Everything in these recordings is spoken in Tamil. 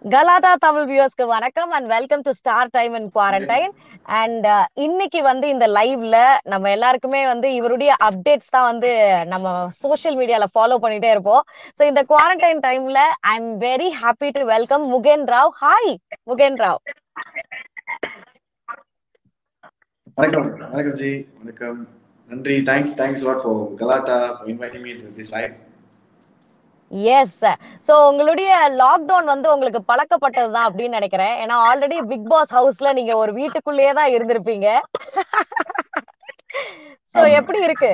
கலாட்டா தமிழ் வியூவர்ஸ்க்கு வணக்கம் and welcome to star time in quarantine and இன்னைக்கு வந்து இந்த லைவ்ல நம்ம எல்லாருக்குமே வந்து இவருடைய அப்டேட்ஸ் தான் வந்து நம்ம சோஷியல் மீடியால ஃபாலோ பண்ணிட்டே இருப்போம் ஸோ இந்த குவாரண்டைன் டைம்ல I am very happy to welcome Mugen Rao hi Mugen Rao வணக்கம் வணக்கம் ஜி வணக்கம் நன்றி thanks thanks lot for Galatta for inviting me to this live yes so உங்களுடைய லாக்டவுன் வந்து உங்களுக்கு பழக்கப்பட்டது தான் அப்படின்னு நினைக்கிறேன் ஏன்னா ஆல்ரெடி பிக் பாஸ் ஹவுஸ்ல நீங்க ஒரு வீட்டுக்குள்ளேயே தான் இருந்திருப்பீங்க சோ ஆமா. எப்படி இருக்கு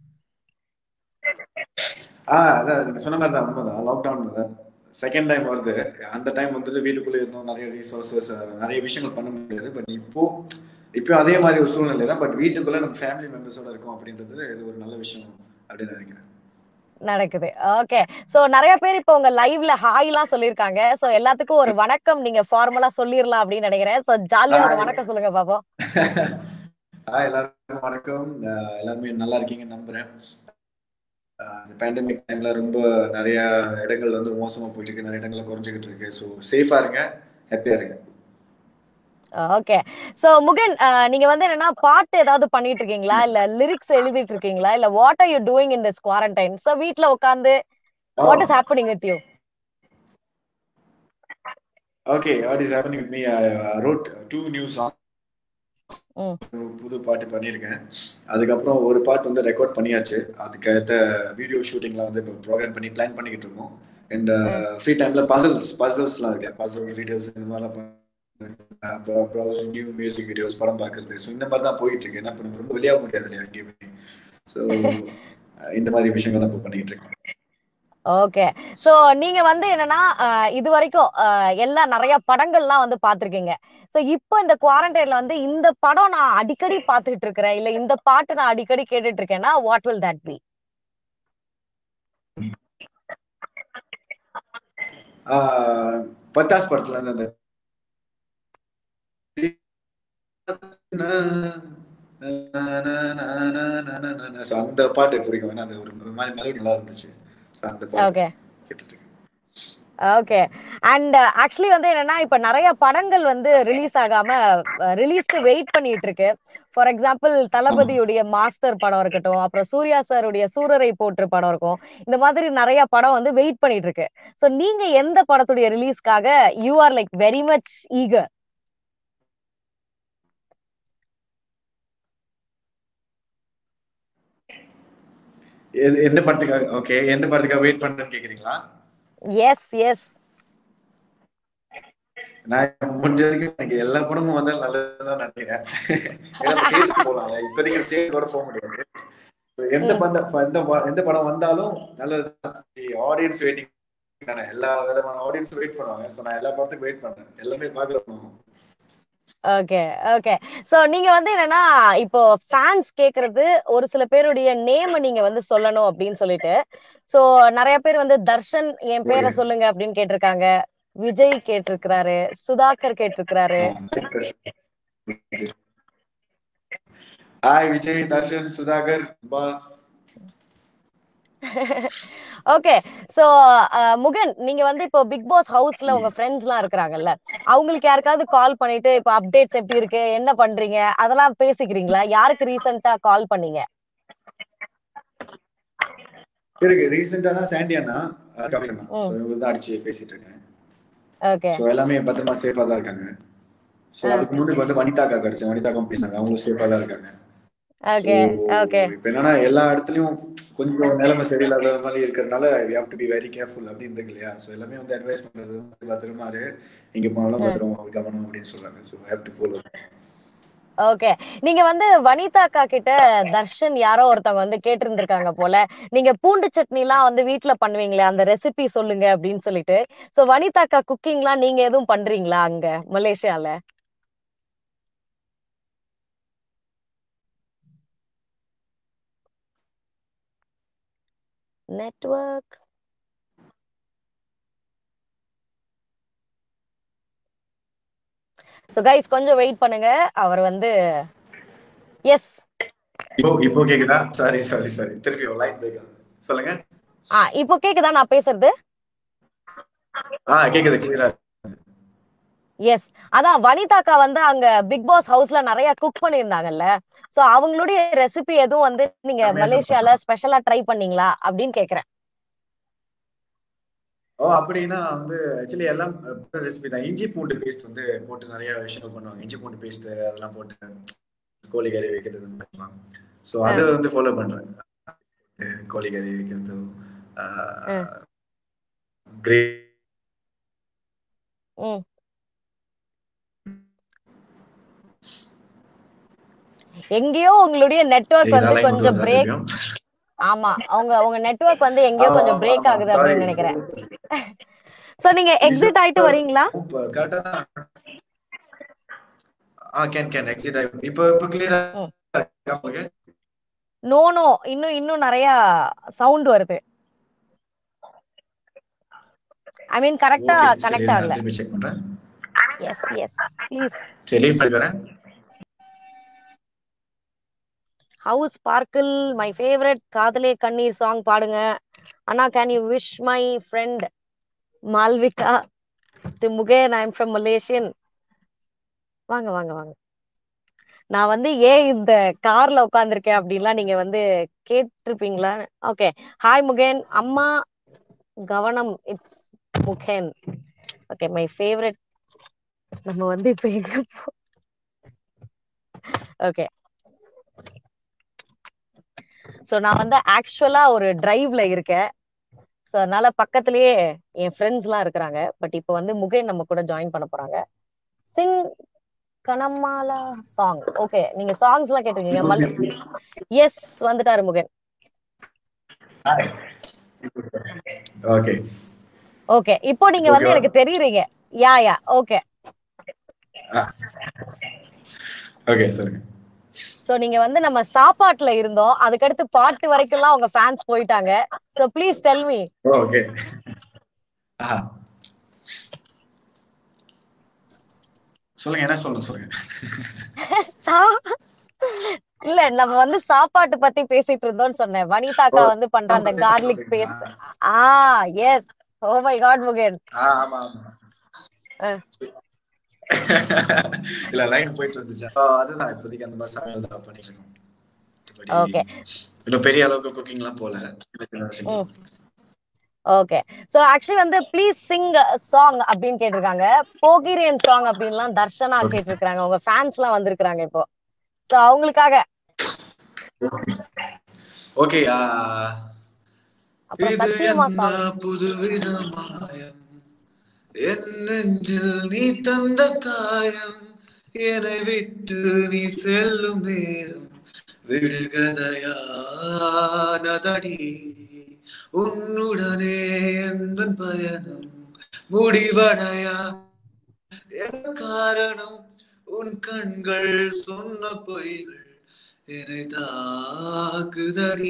ஆ அதான் நீங்க சொன்ன மாதிரி தான் உண்மைதான் லாக்டவுன் செகண்ட் டைம் வருது அந்த டைம் வந்துட்டு வீட்டுக்குள்ளே இருந்தோம் நிறைய ரிசோர்சஸ் நிறைய விஷயங்கள் பண்ண முடியாது பட் இப்போ இப்போ அதே மாதிரி ஒரு சூழ்நிலை தான் பட் வீட்டுக்குள்ள நம்ம ஃபேமிலி மெம்பர்ஸோட இருக்கோம் அப்படின்றது இது ஒரு நல்ல விஷயம் அப்படின்னு நினைக்கிறேன் நடக்குது ஓகே சோ நிறைய பேர் இப்போ உங்க லைவ்ல ஹாய் எல்லாம் சொல்லிருக்காங்க சோ எல்லாத்துக்கும் ஒரு வணக்கம் நீங்க ஃபார்மலா சொல்லிரலாம் அப்படின்னு நினைக்கிறேன் சோ ஜாலியா ஒரு Hi. வணக்கம் சொல்லுங்க பாப்போம் ஆ எல்லாருக்கும் வணக்கம் அஹ் எல்லாருமே நல்லா இருக்கீங்கன்னு நம்புறேன் அஹ் இந்த பேண்டமிக் டைம்ல ரொம்ப நிறைய இடங்கள் வந்து மோசமா போயிட்டு இருக்கு நிறைய இடங்கள்ல குறைஞ்சிக்கிட்டு இருக்கு ஸோ சேஃபா இருங்க ஹாப்பியா இருங்க ஓகே சோ முகன் அஹ், நீங்க வந்து என்னன்னா பாட்டு ஏதாவது பண்ணிட்டு இருக்கீங்களா இல்ல லிரிக்ஸ் எழுதிட்டு இருக்கீங்களா இல்ல what are you doing in this quarantine so வீட்ல உட்காந்து what is happening with you okay what is happening with me road to new song hmm. புது பாட்டு பண்ணியிருக்கேன் அதுக்கப்புறம் ஒரு பாட்டு வந்து ரெக்கார்ட் பண்ணியாச்சு அதுக்கேற்ற வீடியோ ஷூட்டிங்லாம் வந்து இப்போ ப்ரோக்ராம் பண்ணி பிளான் பண்ணிக்கிட்டு இருக்கோம் அண்ட் ஃப்ரீ டைம்ல பசல்ஸ் பசல்ஸ்லாம் இருக்கு பசல்ஸ் டீடைல்ஸ் இந்த மாதிரிலாம் பண்ண- அப்புறம் அப்புறம் நியூ மியூசிக் வீடியோஸ் படம் பார்க்கறது ஸோ இந்த மாதிரி தான் போயிட்டு இருக்கு ஏன்னா இப்போ நம்ம ரொம்ப வெளியாக முடியாது இல்லையா எங்கேயுமே ஸோ இந்த மாதிரி விஷயங்கள் தான் இப்போ பண்ணிக்கிட்டு இருக்கேன் ஓகே சோ நீங்க வந்து என்னன்னா அஹ், இது வரைக்கும் அஹ், எல்லா நிறைய படங்கள்லாம் வந்து பாத்திருக்கீங்க சோ இப்போ இந்த குவாரண்டைன்ல வந்து இந்த படம் நான் அடிக்கடி பாத்துக்கிட்டு இருக்கிறேன் இல்ல இந்த பாட்டு நான் அடிக்கடி கேட்டுட்டு இருக்கேன்னா what will that be ah Pattas படத்துல இருந்து அந்த So அந்த பாட்டு பிடிக்கும் ஏன்னா அது ஒரு ஒரு மாதிரி மெலடி நல்லா இருந்துச்சு So அந்த பாட்டு ஓகே கேட்டுட்டு இருக்கேன். ஓகே அண்ட் ஆக்சுவலி வந்து என்னன்னா இப்ப நிறைய படங்கள் வந்து ரிலீஸ் ஆகாம ரிலீஸ்க்கு வெயிட் பண்ணிட்டு இருக்கு ஃபார் எக்ஸாம்பிள் தளபதியுடைய மாஸ்டர் படம் இருக்கட்டும் அப்புறம் சூர்யா சாருடைய சூரரை போற்று படம் இருக்கும் இந்த மாதிரி நிறைய படம் வந்து வெயிட் பண்ணிட்டு இருக்கு சோ நீங்க எந்த படத்துடைய ரிலீஸ்க்காக you are like very much eager எது- எந்த படத்துக்காக ஓகே எந்த படத்துக்காக வெயிட் பண்றேன்னு கேக்குறீங்களா எஸ் எஸ் நான் முடிஞ்ச வரைக்கும் எனக்கு எல்லா படமும் வந்தாலும் நல்லதுதான் நினைக்கிறேன் ஏன்னா நம்ம theatre போலாம் இப்போதைக்கு தேட்டர் கூட போக முடியாது So எந்த ம். பந்த எந்த ப- எந்த படம் வந்தாலும் நல்லதுதான் ஆடியன்ஸ் வெயிட்டிங் தானே எல்லா விதமான ஆடியன்ஸ் வெயிட் பண்ணுவாங்க ஸோ நான் எல்லா படத்துக்கும் வெயிட் பண்றேன் எல்லாமே பார்க்கணும் ஓகே ஓகே சோ நீங்க வந்து என்னன்னா இப்போ ஃபேன்ஸ் கேக்குறது ஒரு சில பேருடைய நேம் நீங்க வந்து சொல்லணும் அப்படின்னு சொல்லிட்டு சோ நிறைய பேர் வந்து தர்ஷன் என் பேரை சொல்லுங்க அப்படின்னு கேட்டிருக்காங்க விஜய் கேட்டிருக்கிறாரு சுதாகர் கேட்டிருக்கிறாரு ஹாய் விஜய் தர்ஷன் சுதாகர் பா ஓகே சோ முகன் நீங்க வந்து இப்போ பிக் பாஸ் ஹவுஸ்ல உங்க ஃப்ரெண்ட்ஸ் எல்லாம் இருக்கிறாங்கல்ல அவங்களுக்கு யாருக்காவது கால் பண்ணிட்டு இப்போ அப்டேட்ஸ் எப்படி இருக்கு என்ன பண்றீங்க அதெல்லாம் பேசிக்கிறீங்களா யாருக்கு ரீசெண்டா கால் பண்ணீங்க இருக்கு ரீசெண்டானா சாண்டியானா கவினா ம். ஸோ இவங்க தான் அடிச்சு பேசிட்டு இருக்கேன் ஓகே ஸோ எல்லாமே பத்திரமா சேஃபா தான் இருக்காங்க ஸோ அதுக்கு முன்னாடி வந்து வனிதாக்கா கிடைச்சு வனிதாக்கம் பேசினாங்க அவங்களும் சேஃபா தான் இருக்காங்க ஓகே ஓகே இப்போ என்னன்னா எல்லா இடத்துலயும் கொஞ்சம் நிலைமை சரியில்லாத மாதிரி இருக்கிறதுனால we have to be very careful அப்படின்னு இருக்கு இல்லையா ஸோ எல்லாமே வந்து அட்வைஸ் பண்றது வந்து பத்திரமா இரு எங்க போனாலும் பத்திரமா கவனம் அப்படின்னு சொல்றாங்க so have to follow okay நீங்க வந்து வனிதா அக்கா கிட்ட தர்ஷன் யாரோ ஒருத்தவங்க வந்து கேட்டிருந்திருக்காங்க போல நீங்க பூண்டு சட்னி எல்லாம் வந்து வீட்ல பண்ணுவீங்களே அந்த ரெசிபி சொல்லுங்க அப்படின்னு சொல்லிட்டு சோ வனிதா அக்கா குக்கிங்லாம் நீங்க எதுவும் பண்றீங்களா அங்க மலேசியால நெட்வொர்க் சோ கைஸ் கொஞ்சம் வெயிட் பண்ணுங்க அவர் வந்து எஸ் இப்போ இப்போ கேக்குதா சாரி சாரி சாரி திருப்பி லைன் பிரேக் ஆகுது சொல்லுங்க ஆ இப்போ கேக்குதா நான் பேசுறது ஆ கேக்குது கிளியரா எஸ் அதான் வனிதாக்கா வந்து அங்க பிக் பாஸ் ஹவுஸ்ல நிறைய குக் பண்ணியிருந்தாங்கல்ல சோ அவங்களுடைய ரெசிபி எதுவும் வந்து நீங்க Amazing. மலேசியால ஸ்பெஷலா ட்ரை பண்ணீங்களா அப்படின்னு கேக்குறேன் ஓ அப்படின்னா வந்து ஆக்சுவலி எல்லாம் ரெசிபி தான் இஞ்சி பூண்டு பேஸ்ட் வந்து போட்டு நிறைய விஷயங்கள் பண்ணுவாங்க இஞ்சி பூண்டு பேஸ்ட் அதெல்லாம் போட்டு கோழி கறி வைக்கிறது இந்த மாதிரிலாம் ஸோ அதை வந்து ஃபாலோ பண்றேன் அஹ் கோழி கறி வைக்கிறது கிரே ம் எங்கேயோ உங்களுடைய நெட்வொர்க் வந்து கொஞ்சம் பிரேக் ஆமா அவங்க உங்க நெட்வொர்க் வந்து எங்கேயோ கொஞ்சம் பிரேக் ஆகுது அப்படின்னு நினைக்கிறேன் சோ நீங்க எக்ஸிட் ஆயிட்டு வரீங்களா கரெக்டா தான் ஆ கேன் கேன் எக்ஸிட் ஆகி இப்போ இப்போ கிளியரா ம். உங்களுக்கு நோ நோ இன்னும் இன்னும் நிறைய சவுண்ட் வருது ஐ மீன் கரெக்டா Okay, சரி, கனெக்ட் நான் ஆகல திரும்பி செக் பண்றேன் எஸ் எஸ் ப்ளீஸ் சரி லீவ் பண்ணி வரேன் ஹவுஸ் ஸ்பார்க்கிள் மை ஃபேவரட் காதலே கண்ணீர் சாங் பாடுங்க அண்ணா can you wish my friend Malvika to Mugen I am from Malaysian வாங்க வாங்க வாங்க நான் வந்து ஏன் இந்த கார்ல உட்காந்துருக்கேன் அப்படின்லாம் நீங்க வந்து கேட்டிருப்பீங்களா ஓகே ஹாய் முகேன் அம்மா கவனம் it's Mugen okay my favourite நம்ம வந்து இப்ப எங்க ஓகே சோ நான் வந்து ஆக்சுவலா ஒரு டிரைவ்ல இருக்கேன் சோ அதனால பக்கத்துலயே என் ஃப்ரெண்ட்ஸ் எல்லாம் இருக்கிறாங்க பட் இப்போ வந்து முகேன் நம்ம கூட ஜாயின் பண்ண போறாங்க சிங் கனமாலா சாங் ஓகே நீங்க சாங்ஸ் எல்லாம் கேட்டிருக்கீங்க மல் எஸ் வந்துட்டாரு முகன் ஓகே ஓகே இப்போ நீங்க வந்து Okay-வா? எனக்கு தெரியுறீங்க யா யா ஓகே ஓகே சரிங்க சோ நீங்க வந்து நம்ம சாப்பாட்டுல இருந்தோம் அதுக்கடுத்து பாட்டு வரைக்கும்லாம் உங்க ஃபேன்ஸ் போயிட்டாங்க so please tell me okay ஆஹா சொல்லுங்க என்ன சொல்லணும் சொல்லுங்க இல்ல நம்ம வந்து சாப்பாட்டு பத்தி பேசிட்டு இருந்தோம்னு சொன்னேன் வனிதாக்கா வந்து பண்ற அந்த garlic paste ah yes oh my god Mugen ஆ ஆமா ஆமா ஆ. இல்ல லைன் போயிட்டு இருந்துச்சு ஆ, அதுதான் இப்போதைக்கு அந்த மாதிரி சமையல் தான் பண்ணிட்டு இருக்கோம் மத்தபடி Okay. இன்னும் பெரிய அளவுக்கு குக்கிங் எல்லாம் போல சின்ன சின்ன விஷயங்கள். ம். ஓகே சோ ஆக்சுவலி வந்து ப்ளீஸ் சிங் சாங் அப்படின்னு கேட்டிருக்காங்க போகிரியன் சாங் அப்படின்லாம் தர்ஷனா Okay. கேட்டிருக்காங்க உங்க ஃபேன்ஸ் எல்லாம் வந்திருக்காங்க இப்போ சோ அவங்களுக்காக ஓகே ஆ, அப்புறம் இது சத்தியமா என்ன சாங் புதுவித மாயம் என் நெஞ்சில் நீ தந்த காயம் என்னை விட்டு நீ செல்லும் நேரம் விடுகதையானதடி உன்னுடனே எந்த பயணம் முடிவடையா என்ன காரணம் உன் கண்கள் சொன்ன பொய்கள் என்னை தாக்குதடி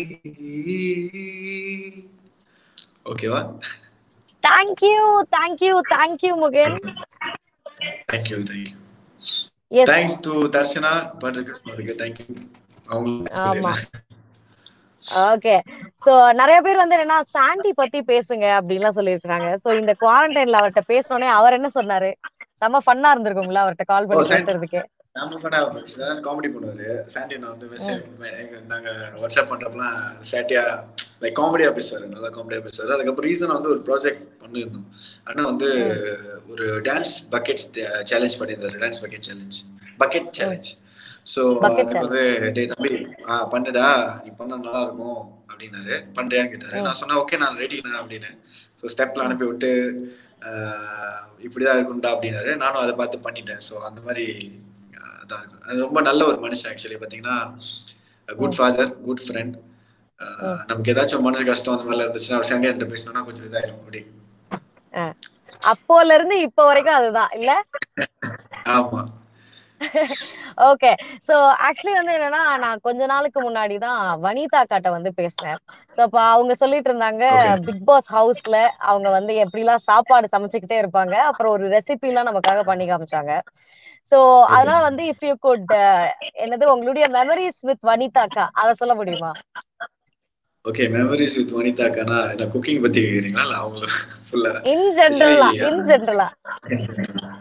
ஓகேவா thank you thank you thank you Mugen thank you thank you yes thanks to Darshana பண்றதுக்கு தேங்க்யூ அவங்களுக்கு ஆமா ஓகே சோ நிறைய பேர் வந்து என்னன்னா சாண்டி பத்தி பேசுங்க அப்படின்லாம் சொல்லியிருக்காங்க சோ இந்த குவாரண்டைன்ல அவர்ட்ட பேசணுனே அவர் என்ன சொன்னாரு செம்ம ஃபன்னா இருந்திருக்கும்ல அவர்ட்ட கால் பண்ணி ஓ, Sandy. பேசுறதுக்கு நம்ம பண்ண காமெடி பண்ணுவாரு சாண்டி நான் வந்து மெசேஜ் நாங்க வாட்ஸ்அப் பண்றப்பலாம் சாட்டியா லைக் காமெடியா பேசுவாரு நல்லா காமெடியா பேசுவாரு அதுக்கப்புறம் ரீசன் வந்து ஒரு ப்ராஜெக்ட் பண்ணியிருந்தோம் ஆனா வந்து ஒரு டான்ஸ் பக்கெட் சேலஞ்ச் பண்ணியிருந்தாரு dance bucket challenge bucket challenge so Bucket அதுக்கு வந்து டேய் தம்பி ஆ பண்ணுடா நீ பண்ணா நல்லா இருக்கும் அப்படின்னாரு பண்றியான்னு கேட்டாரு நான் சொன்னேன் ஓகே நான் ரெடிண்ணா அப்படின்னு ஸோ ஸ்டெப்ல அனுப்பி விட்டு ஆஹ் இப்படிதான் இருக்கும்டா அப்படின்னாரு நானும் அதை பார்த்து பண்ணிட்டேன் ஸோ அந்த மாதிரி ஆஹ் அதான் இருக்கும். அது ரொம்ப நல்ல ஒரு மனுஷன் ஆக்சுவலி பாத்தீங்கன்னா குட் ஃபாதர் குட் ஃப்ரெண்ட் நமக்கு ஏதாச்சும் மனசு கஷ்டம் அந்த மாதிரி இருந்துச்சுன்னா ஒரு சண்டே பேசணும்னா கொஞ்சம் இதாயிரும் அப்படி அப்போல இருந்து இப்போ வரைக்கும் அதுதான் இல்ல ஆமா ஓகே சோ ஆக்சுவலி வந்து என்னன்னா நான் கொஞ்ச நாளுக்கு முன்னாடி தான் வனிதா காட்ட வந்து பேசினேன் சோ அப்ப அவங்க சொல்லிட்டு இருந்தாங்க Okay. பிக் பாஸ் ஹவுஸ்ல அவங்க வந்து எப்படிலாம் சாப்பாடு சமைச்சுக்கிட்டே இருப்பாங்க அப்புறம் ஒரு ரெசிபி எல்லாம் நமக்காக பண்ணி காமிச்சாங்க சோ அதனால வந்து இஃப் யூ குட் என்னது உங்களுடைய மெமரிஸ் வித் வனிதாக்கா அத சொல்ல முடியுமா ஓகே மெமரிஸ் வித் வனிதாக்கானா என்ன குக்கிங் பத்தி கேக்குறீங்களா இல்ல அவங்க ஃபுல்லா இன் ஜென்ரலா Actually, இன் ஜென்ரலா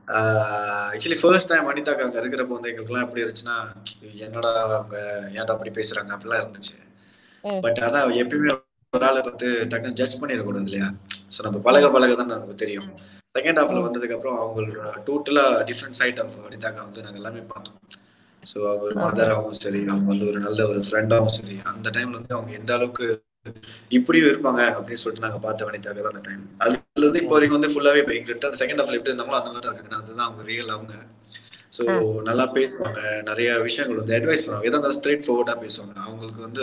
ஆக்சுவலி ஃபர்ஸ்ட் டைம் வனிதாக்கு அங்க இருக்கிறப்ப வந்து எங்களுக்குலாம் எப்படி இருந்துச்சுன்னா என்னடா அவங்க ஏன்டா அப்படி பேசுறாங்க அப்படிலாம் இருந்துச்சு ம். பட் அதான் எப்பயுமே ஒரு ஆளை வந்து டக்குன்னு ஜட்ஜ் பண்ணிடக்கூடாது இல்லையா ஸோ நம்ம பழக பழக தான் நமக்கு தெரியும் செகண்ட் ஹாஃப்ல வந்ததுக்கு அப்புறம் அவங்களோட டோட்டலா டிஃப்ரெண்ட் சைட் ஆஃப் வனிதாக்கா வந்து நாங்க எல்லாமே பார்த்தோம் ஸோ அவங்க ஒரு மதராகவும் சரி அவங்க வந்து ஒரு நல்ல ஒரு ஃப்ரெண்டாகவும் சரி அந்த டைம்ல வந்து அவங்க எந்த அளவுக்கு இப்படியும் இருப்பாங்க அப்படின்னு சொல்லிட்டு நாங்க பார்த்த வனிதாக்கா தான் அந்த டைம் அதுல இருந்து இப்போ வரைக்கும் வந்து ஃபுல்லாவே இப்போ எங்கிட்ட அந்த செகண்ட் ஹாஃப்ல எப்படி இருந்தாங்களோ அந்த மாதிரி தான் இருக்காங்க அதுதான் அவங்க ரியல் அவங்க ஸோ நல்லா பேசுவாங்க நிறைய விஷயங்கள் வந்து அட்வைஸ் பண்ணுவாங்க எதாவது இருந்தாலும் ஸ்ட்ரெயிட் ஃபார்வர்டா பேசுவாங்க அவங்களுக்கு வந்து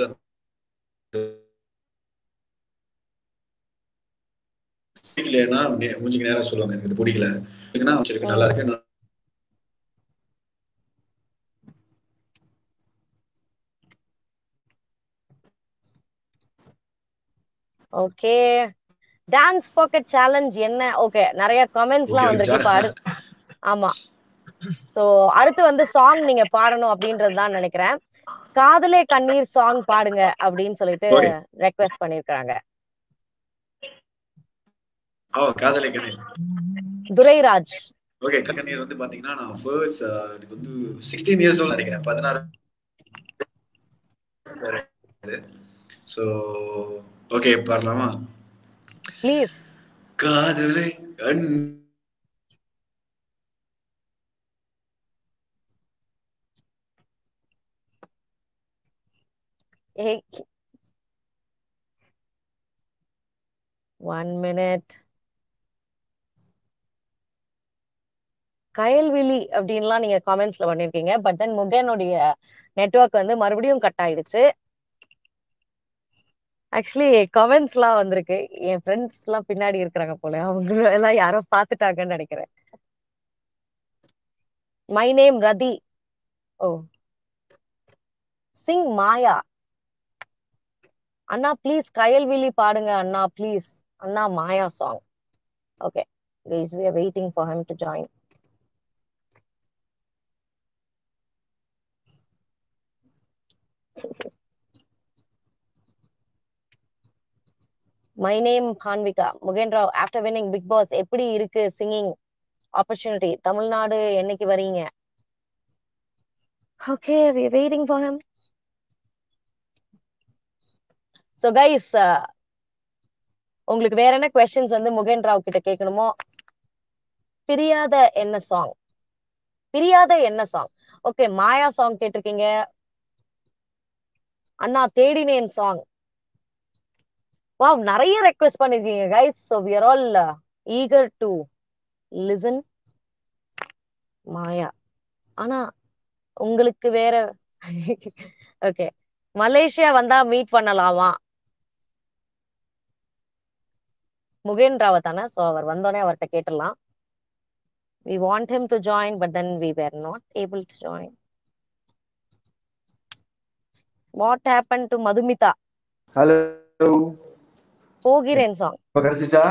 பிடிக்கலன்னா நே- மூஞ்சிக்கு நேரா சொல்லுவாங்க எனக்கு இது பிடிக்கல இருக்குன்னா வச்சிருக்கு நல்லா இருக்கு நல்லா ஓகே டான்ஸ் பாக்கெட் சேலஞ்ச் என்ன ஓகே நிறைய கமெண்ட்ஸ் எல்லாம் Okay, வந்திருக்கு இப்ப அடு ஆமா சோ அடுத்து வந்து சாங் நீங்க பாடணும் அப்படின்றது தான் நினைக்கிறேன் காதலே கண்ணீர் சாங் பாடுங்க அப்படின்னு சொல்லிட்டு Okay. ரெக்வெஸ்ட் பண்ணிருக்காங்க ஓ காதலை கண்ணீர் துரைராஜ் ஓகே கண்ணீர் வந்து பாத்தீங்கன்னா நான் ஃபர்ஸ்ட் எனக்கு வந்து சிக்ஸ்டீன் இயர்ஸ் ஓல்ட் நினைக்கிறேன் பதினாறு ஸோ ஓகே பாடலாமா ப்ளீஸ் காதலை கண் ஒன் மினிட் கயல்விழி அப்படின்லாம் நீங்க காமெண்ட்ஸ்ல பண்ணிருக்கீங்க பட் தென் முகேனுடைய நெட்வொர்க் வந்து மறுபடியும் கட் ஆயிடுச்சு ஆக்சுவலி கமெண்ட்ஸ் எல்லாம் வந்திருக்கு என் ஃப்ரெண்ட்ஸ் எல்லாம் பின்னாடி இருக்கிறாங்க போல அவங்க எல்லாம் யாரோ பாத்துட்டாங்கன்னு நினைக்கிறேன் my name Rathi oh sing Maya அண்ணா ப்ளீஸ் கயல்விழி பாடுங்க அண்ணா ப்ளீஸ் அண்ணா Maya song okay guys we are waiting for him to join my name Panvika Mugen Rao after winning Bigg Boss எப்படி இருக்கு சிங்கிங் ஆப்பர்ச்சுனிட்டி தமிழ்நாடு என்னைக்கு வரீங்க okay we are waiting for him so guys uh, உங்களுக்கு வேற என்ன கொஸ்டின்ஸ் வந்து முகேன் ராவ் கிட்ட கேட்கணுமோ பிரியாத என்ன சாங் பிரியாத என்ன சாங் ஓகே மாயா சாங் கேட்டிருக்கீங்க அண்ணா தேடினேன் சாங் வாவ் நிறைய ரெக்வெஸ்ட் பண்ணிருக்கீங்க guys so we are all eager to listen Maya ஆனா உங்களுக்கு வேற ஓகே மலேசியா வந்தா மீட் பண்ணலாமா முகேன் ராவ தானே ஸோ அவர் வந்தோடனே அவர்கிட்ட கேட்டுடலாம் we want him to join but then we were not able to join what happened to madhumita hello போகிறேன் சாங் இப்போ கிடைச்சிச்சா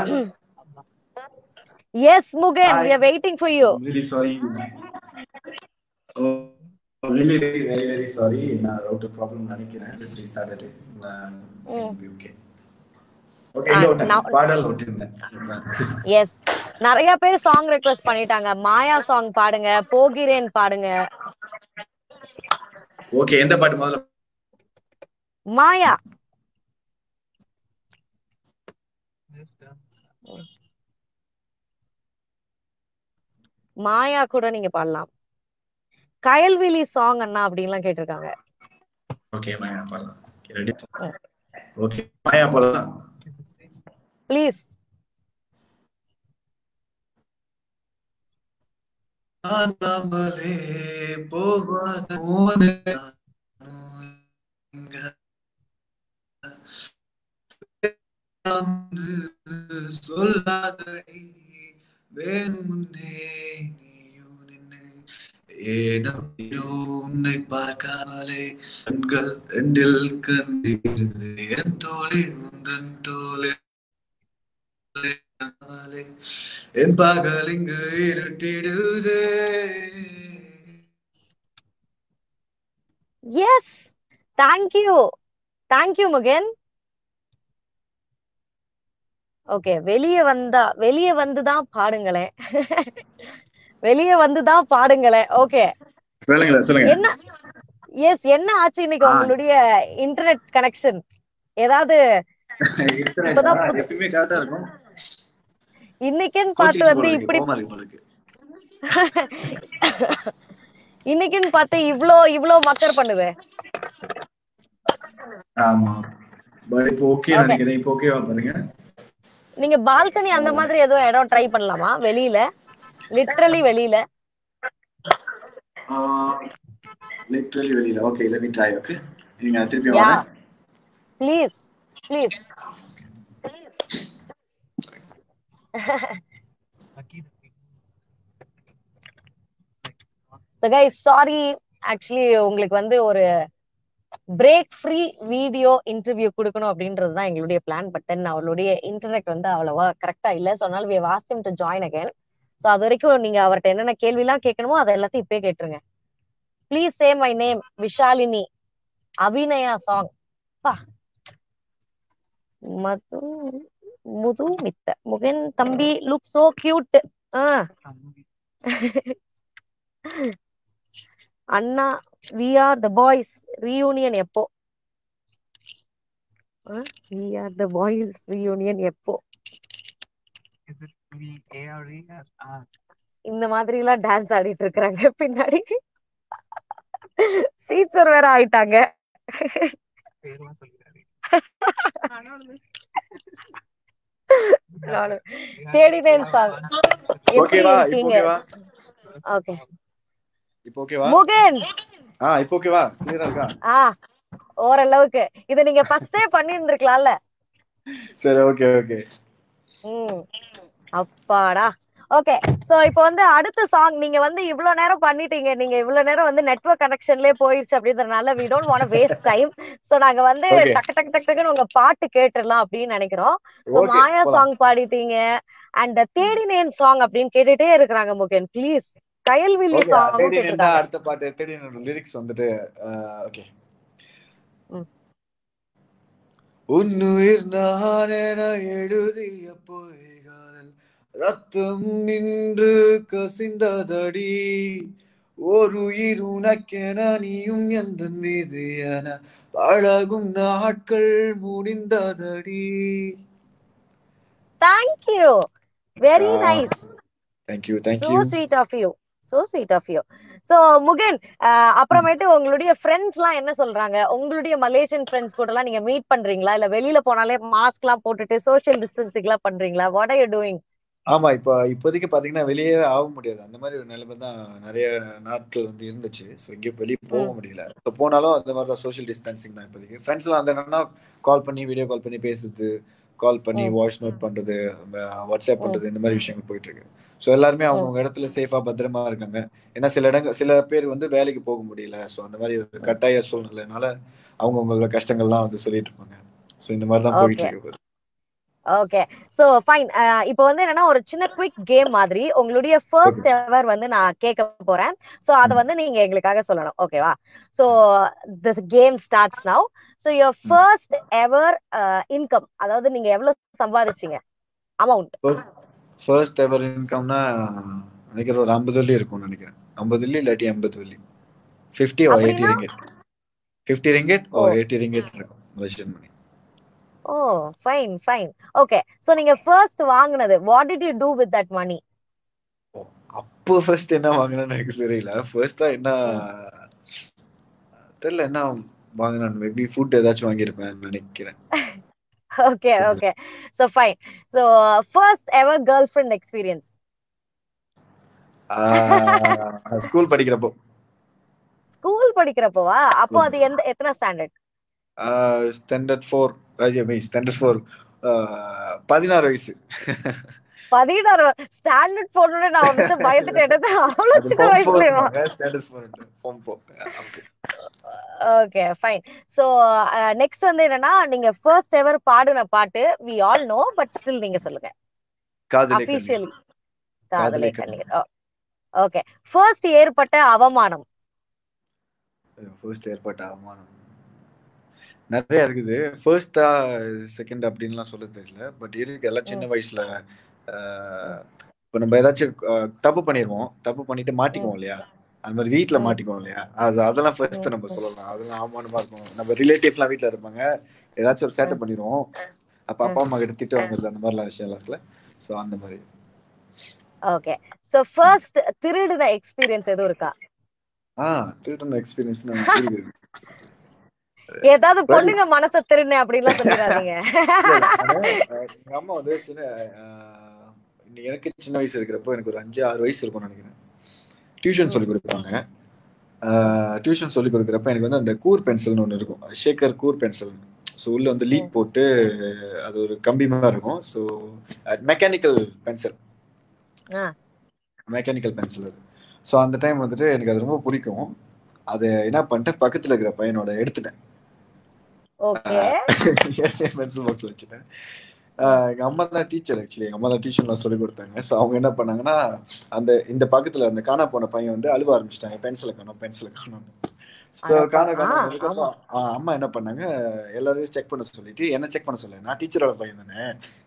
yes mugen we are waiting for you really sorry oh really very very very sorry நான் ரவுட்டர் ப்ராப்ளம் நினைக்கிறேன் just restarted it நான் ஓகே ஓகே Ah, இல்ல now- பாடல் விட்டுருந்தேன் எஸ் நிறைய பேர் சாங் ரெக்வெஸ்ட் பண்ணிட்டாங்க மாயா சாங் பாடுங்க போகிறேன் பாடுங்க ஓகே எந்த பாட்டு முதல்ல மாயா மாயா கூட நீங்க பாடலாம் கயல்விழி சாங் அண்ணா அப்படின்லாம் கேட்டிருக்காங்க ஓகே மாயா பாடலாம் ரெடி ஓகே மாயா போலாம் ப்ளீஸ் நாமலே போகாத மோனே சொல்லாதடி வேணுமுன்னே நீயும் நின்னு ஏனோ உன்னை பார்க்காமலே கண்கள் ரெண்டில் கண்டீர்கள் என் தோழி உந்தன் தோழி என் பகல் இங்கு இருட்டிடுதே yes thank you thank you Mugen okay வெளியே வந்தா வெளியே வந்துதான் பாடுங்களேன் வெளியே வந்துதான் பாடுங்களேன் ஓகே சொல்லுங்க சொல்லுங்க என்ன எஸ் என்ன ஆச்சு இன்னைக்கு ஆ. உங்களுடைய இன்டர்நெட் கனெக்ஷன் ஏதாவது இப்பதான் புது- எப்பயுமே கரெக்டா இருக்கும் இன்னைக்குன்னு பார்த்து வந்து இப்படி கோமா இருக்கு போல இருக்கு இன்னைக்குன்னு பார்த்து இவ்ளோ இவ்ளோ மக்கர் பண்ணுது ஆமா பட் இப்போ ஓகே Okay. நினைக்கிறேன் இப்போ ஓகேவா பாருங்க நீங்க பால்கனி அந்த மாதிரி எதுவும் இடம் ட்ரை பண்ணலாமா வெளியில லிட்ரலி வெளியில லிட்டரலி வெளியில okay let me try okay நீங்க திருப்பி யா வாங்க please please so guys sorry actually உங்களுக்கு வந்து ஒரு பிரேக் ஃப்ரீ வீடியோ இன்டர்வியூ கொடுக்கணும் அப்படின்றது தான் எங்களுடைய பிளான் பட் தென் அவளுடைய இன்டர்நெட் வந்து அவ்வளவா கரெக்டா இல்ல ஸோ அதனால we want him to join again so அது வரைக்கும் நீங்க அவர்கிட்ட என்னென்ன கேள்விலாம் கேட்கணுமோ அதை எல்லாத்தையும் இப்பயே கேட்டுருங்க please say my name Vishalini Abhinaya song பா மது முது மித்த முகன் தம்பி லுக் சோ கியூட் ஆ அண்ணா we are the boys reunion எப்போ we are the boys reunion எப்போ Is it V A R E or R? இந்த மாதிரி எல்லாம் டான்ஸ் ஆடிட்டு இருக்காங்க பின்னாடி டீச்சர் வேற ஆயிட்டாங்க பேர்லாம் சொல்லிடாதீங்க. நானு தேடினேன் சாங் எப்படி ஓகேவா இப்போ இருக்கீங்க ஓகேவா ஓகே இப்போ ஓகேவா முகன் ஆ இப்போ ஓகேவா கிளியரா இருக்கா ஆ ஓரளவுக்கு இத நீங்க ஃபர்ஸ்டே பண்ணிருந்திருக்கலாம்ல சரி ஓகே ஓகே ம் அப்பாடா ஓகே சோ இப்போ வந்து அடுத்த சாங் நீங்க வந்து இவ்வளவு நேரம் பண்ணிட்டீங்க நீங்க இவ்வளவு நேரம் வந்து நெட்வொர்க் கனெக்ஷன்லயே போயிருச்சு அப்படின்றதுனால we don't want waste time so நாங்க வந்து Okay. டக்கு டக்கு டக்கு டக்குன்னு உங்க பாட்டு கேட்டுடலாம் அப்படின்னு நினைக்கிறோம் சோ ஓகே மாயா போலாம் சாங் பாடிட்டீங்க அண்ட் தேடினேன் சாங் அப்படின்னு கேட்டுட்டே இருக்கிறாங்க முகன் ப்ளீஸ் கயல்வில்லி ஓகே சாங் தேடி நின்றா கேட்டிருக்காங்க அடுத்த பாட்டு தேடி லிரிக்ஸ் வந்துட்டு ஓகே ம். உன்னுயிர் நான் என எழுதிய பொய்காதல் ரத்தம் நின்று கசிந்ததடி ஒரு உயிர் உனக்கென நீயும் எந்த மீது என பழகும் நாட்கள் முடிந்ததடி thank you very Ah, nice thank you so thank you sweet of you so sweet of you so Mugen அஹ், அப்புறமேட்டு உங்களுடைய ஃப்ரெண்ட்ஸ் எல்லாம் என்ன சொல்றாங்க உங்களுடைய மலேசியன் ஃப்ரெண்ட்ஸ் கூட எல்லாம் நீங்க மீட் பண்றீங்களா இல்ல வெளியில போனாலே மாஸ்க் எல்லாம் போட்டுட்டு சோஷியல் டிஸ்டன்சிங் எல்லாம் பண்றீங்களா வாட் ஆர் யூ டூயிங் ஆமா இப்போ இப்போதைக்கு பாத்தீங்கன்னா வெளியே ஆக முடியாது அந்த மாதிரி ஒரு நிலைமை தான் நிறைய நாட்கள் வந்து இருந்துச்சு ஸோ எங்கேயும் வெளியே போக ம். முடியல ஸோ போனாலும் அந்த மாதிரி தான் சோஷியல் டிஸ்டன்சிங் தான் இப்போதைக்கு ஃப்ரெண்ட்ஸ்லாம் வந்து என்னன்னா கால் பண்ணி வீடியோ கால் பண்ணி பேசுறது கால் பண்ணி ம். வாய்ஸ் நோட் பண்றது வாட்ஸ்அப் ம். பண்றது இந்த மாதிரி விஷயங்கள் போயிட்டு இருக்கு ஸோ எல்லாருமே அவங்கவுங்க இடத்துல சேஃபா பத்திரமா இருக்காங்க ஏன்னா சில இடங்கள் சில பேர் வந்து வேலைக்கு போக முடியல ஸோ அந்த மாதிரி ஒரு கட்டாய சூழ்நிலைனால அவங்கவுங்களோட கஷ்டங்கள்லாம் வந்து சொல்லிட்டு இருப்பாங்க ஸோ இந்த மாதிரி தான் போயிட்டு ஓகே இருக்கு ஓகே சோ ஃபைன் இப்போ வந்து என்னன்னா ஒரு சின்ன குவிக் கேம் மாதிரி உங்களுடைய ஃபர்ஸ்ட் எவர் வந்து நான் கேட்க போறேன் சோ அத ம். வந்து நீங்க எங்களுக்காக சொல்லணும் ஓகேவா so this game starts now so your hmm. First ever income அதாவது நீங்க எவ்வளவு சம்பாதிச்சீங்க அமௌண்ட் ஃபர்ஸ்ட் எவர் இன்கம்னா நினைக்கிறேன் ஒரு ஐம்பது வெள்ளி இருக்கும்னு நினைக்கிறேன் ஐம்பது வெள்ளி இல்லாட்டி ஐம்பது வெள்ளி ஃபிஃப்டி ஓ எயிட்டி அப்படின்னா ringgit fifty ringgit oh oh eighty ringgit இருக்கும் Malaysian money oh fine fine okay so நீங்க ஃபர்ஸ்ட் வாங்குனது what did you do with that money oh அப்போ ஃபர்ஸ்ட் என்ன வாங்கினேன்னு எனக்கு தெரியல ஃபர்ஸ்டா என்ன தெரியல என்ன வாங்கினேன் மேபி ஃபுட் ஏதாச்சும் வாங்கியிருப்பேன் நினைக்கிறேன் ஓகே தெரியல okay so fine so first ever girl friend experience school படிக்கிறப்போ ஸ்கூல் படிக்கிறப்போவா அப்போ அது எந்த எத்தனை standard standard four standard four பதினாறு வயசு பதினாறு ஸ்டாண்டர்ட் போனோட நான் வந்துட்டு பயந்துட்டு எடுத்து அவ்வளவு அது சின்ன ஃபார்ம் ஃபோர் வயசுலயா ஸ்டாண்டர்ட் ஃபோர் ஃபார்ம் ஃபோர் அப்படி ஓகே ஃபைன் சோ நெக்ஸ்ட் வந்து என்னன்னா நீங்க ஃபர்ஸ்ட் எவர் பாடின பாட்டு we all know but still நீங்க சொல்லுங்க காதலே கண்ணீர் அபிஷியலி காதலே காதலே கண்ணீர் கண்ணீர் ஓகே ஃபர்ஸ்ட் ஏற்பட்ட அவமானம் ஃபர்ஸ்ட் ஏற்பட்ட அவமானம் நிறைய இருக்குது ஃபர்ஸ்டா செகண்ட் அப்படின்லாம் சொல்ல தெரியல பட் இருக்கு எல்லாம் சின்ன ம் வயசுல ம் ஆஹ், இப்போ நம்ம ஏதாச்சும் அஹ், தப்பு பண்ணிடுவோம் தப்பு பண்ணிட்டு மாட்டிக்குவோம் இல்லையா அந்த மாதிரி வீட்ல ம். மாட்டிக்குவோம் இல்லையா அது அதெல்லாம் ஃபர்ஸ்ட் ம், நம்ம ம். சொல்லலாம் அதெல்லாம் அவமானமா இருக்கும் நம்ம ரிலேட்டிவ்லாம் வீட்ல இருப்பாங்க ஏதாச்சும் ஒரு சேட்டை பண்ணிடுவோம் அப்ப அப்பா அம்மா கிட்ட திட்டு வாங்குறது அந்த மாதிரிலாம் விஷயம்லாம் இருக்குல்ல ஸோ அந்த மாதிரி ஓகே சோ ஃபர்ஸ்ட் திருடுன எக்ஸ்பீரியன்ஸ் எதுவும் இருக்கா ஆ திருடன் எக்ஸ்பீரியன்ஸ் நமக்கு இருக்குது ஏதாவது பொண்ணுங்க மனசை திருடுனேன் அப்படின்லாம் சொல்லிடாதீங்க இல்ல, இல்ல, நானு, அஹ், எங்க அம்மா வந்து சின்ன அஹ், இன்னைக்கு எனக்கு சின்ன வயசு இருக்கிறப்போ எனக்கு ஒரு அஞ்சு ஆறு வயசு இருக்கும்னு நினைக்கிறேன் டியூஷன் சொல்லி கொடுப்பாங்க டியூஷன் சொல்லி கொடுக்குறப்ப எனக்கு வந்து அந்த கூர் பென்சில்னு ஒன்று இருக்கும் ஷேக்கர் கூர் பென்சில் ஸோ உள்ள வந்து லீட் போட்டு அது ஒரு கம்பி மாதிரி இருக்கும் so mechanical pencil ah. Mechanical pencil அது ஸோ அந்த டைம் வந்துட்டு எனக்கு அது ரொம்ப பிடிக்கும் அதை என்ன பண்ணிட்டேன் பக்கத்தில் இருக்கிற பையனோட எடுத்துட்டேன் ஓகே பென்சில் பாக்ஸ் வச்சுட்டேன் ஆஹ் எங்க அம்மா தான் டீச்சர் ஆக்சுவலி எங்க அம்மா தான் டியூஷன்லாம் சொல்லி கொடுத்தாங்க ஸோ அவங்க என்ன பண்ணாங்கன்னா அந்த இந்த பக்கத்துல அந்த காணா போன பையன் வந்து அழுவ ஆரம்பிச்சிட்டாங்க பென்சிலை காணும் பென்சிலை காணும் ஸோ அட காண பா- காண ஆ, அதுக்கப்புறம் ஆ, அம்மா என்ன பண்ணாங்க எல்லாரையும் செக் பண்ண சொல்லிட்டு என்ன செக் பண்ண சொல்ல நான் டீச்சரோட பையன் தானே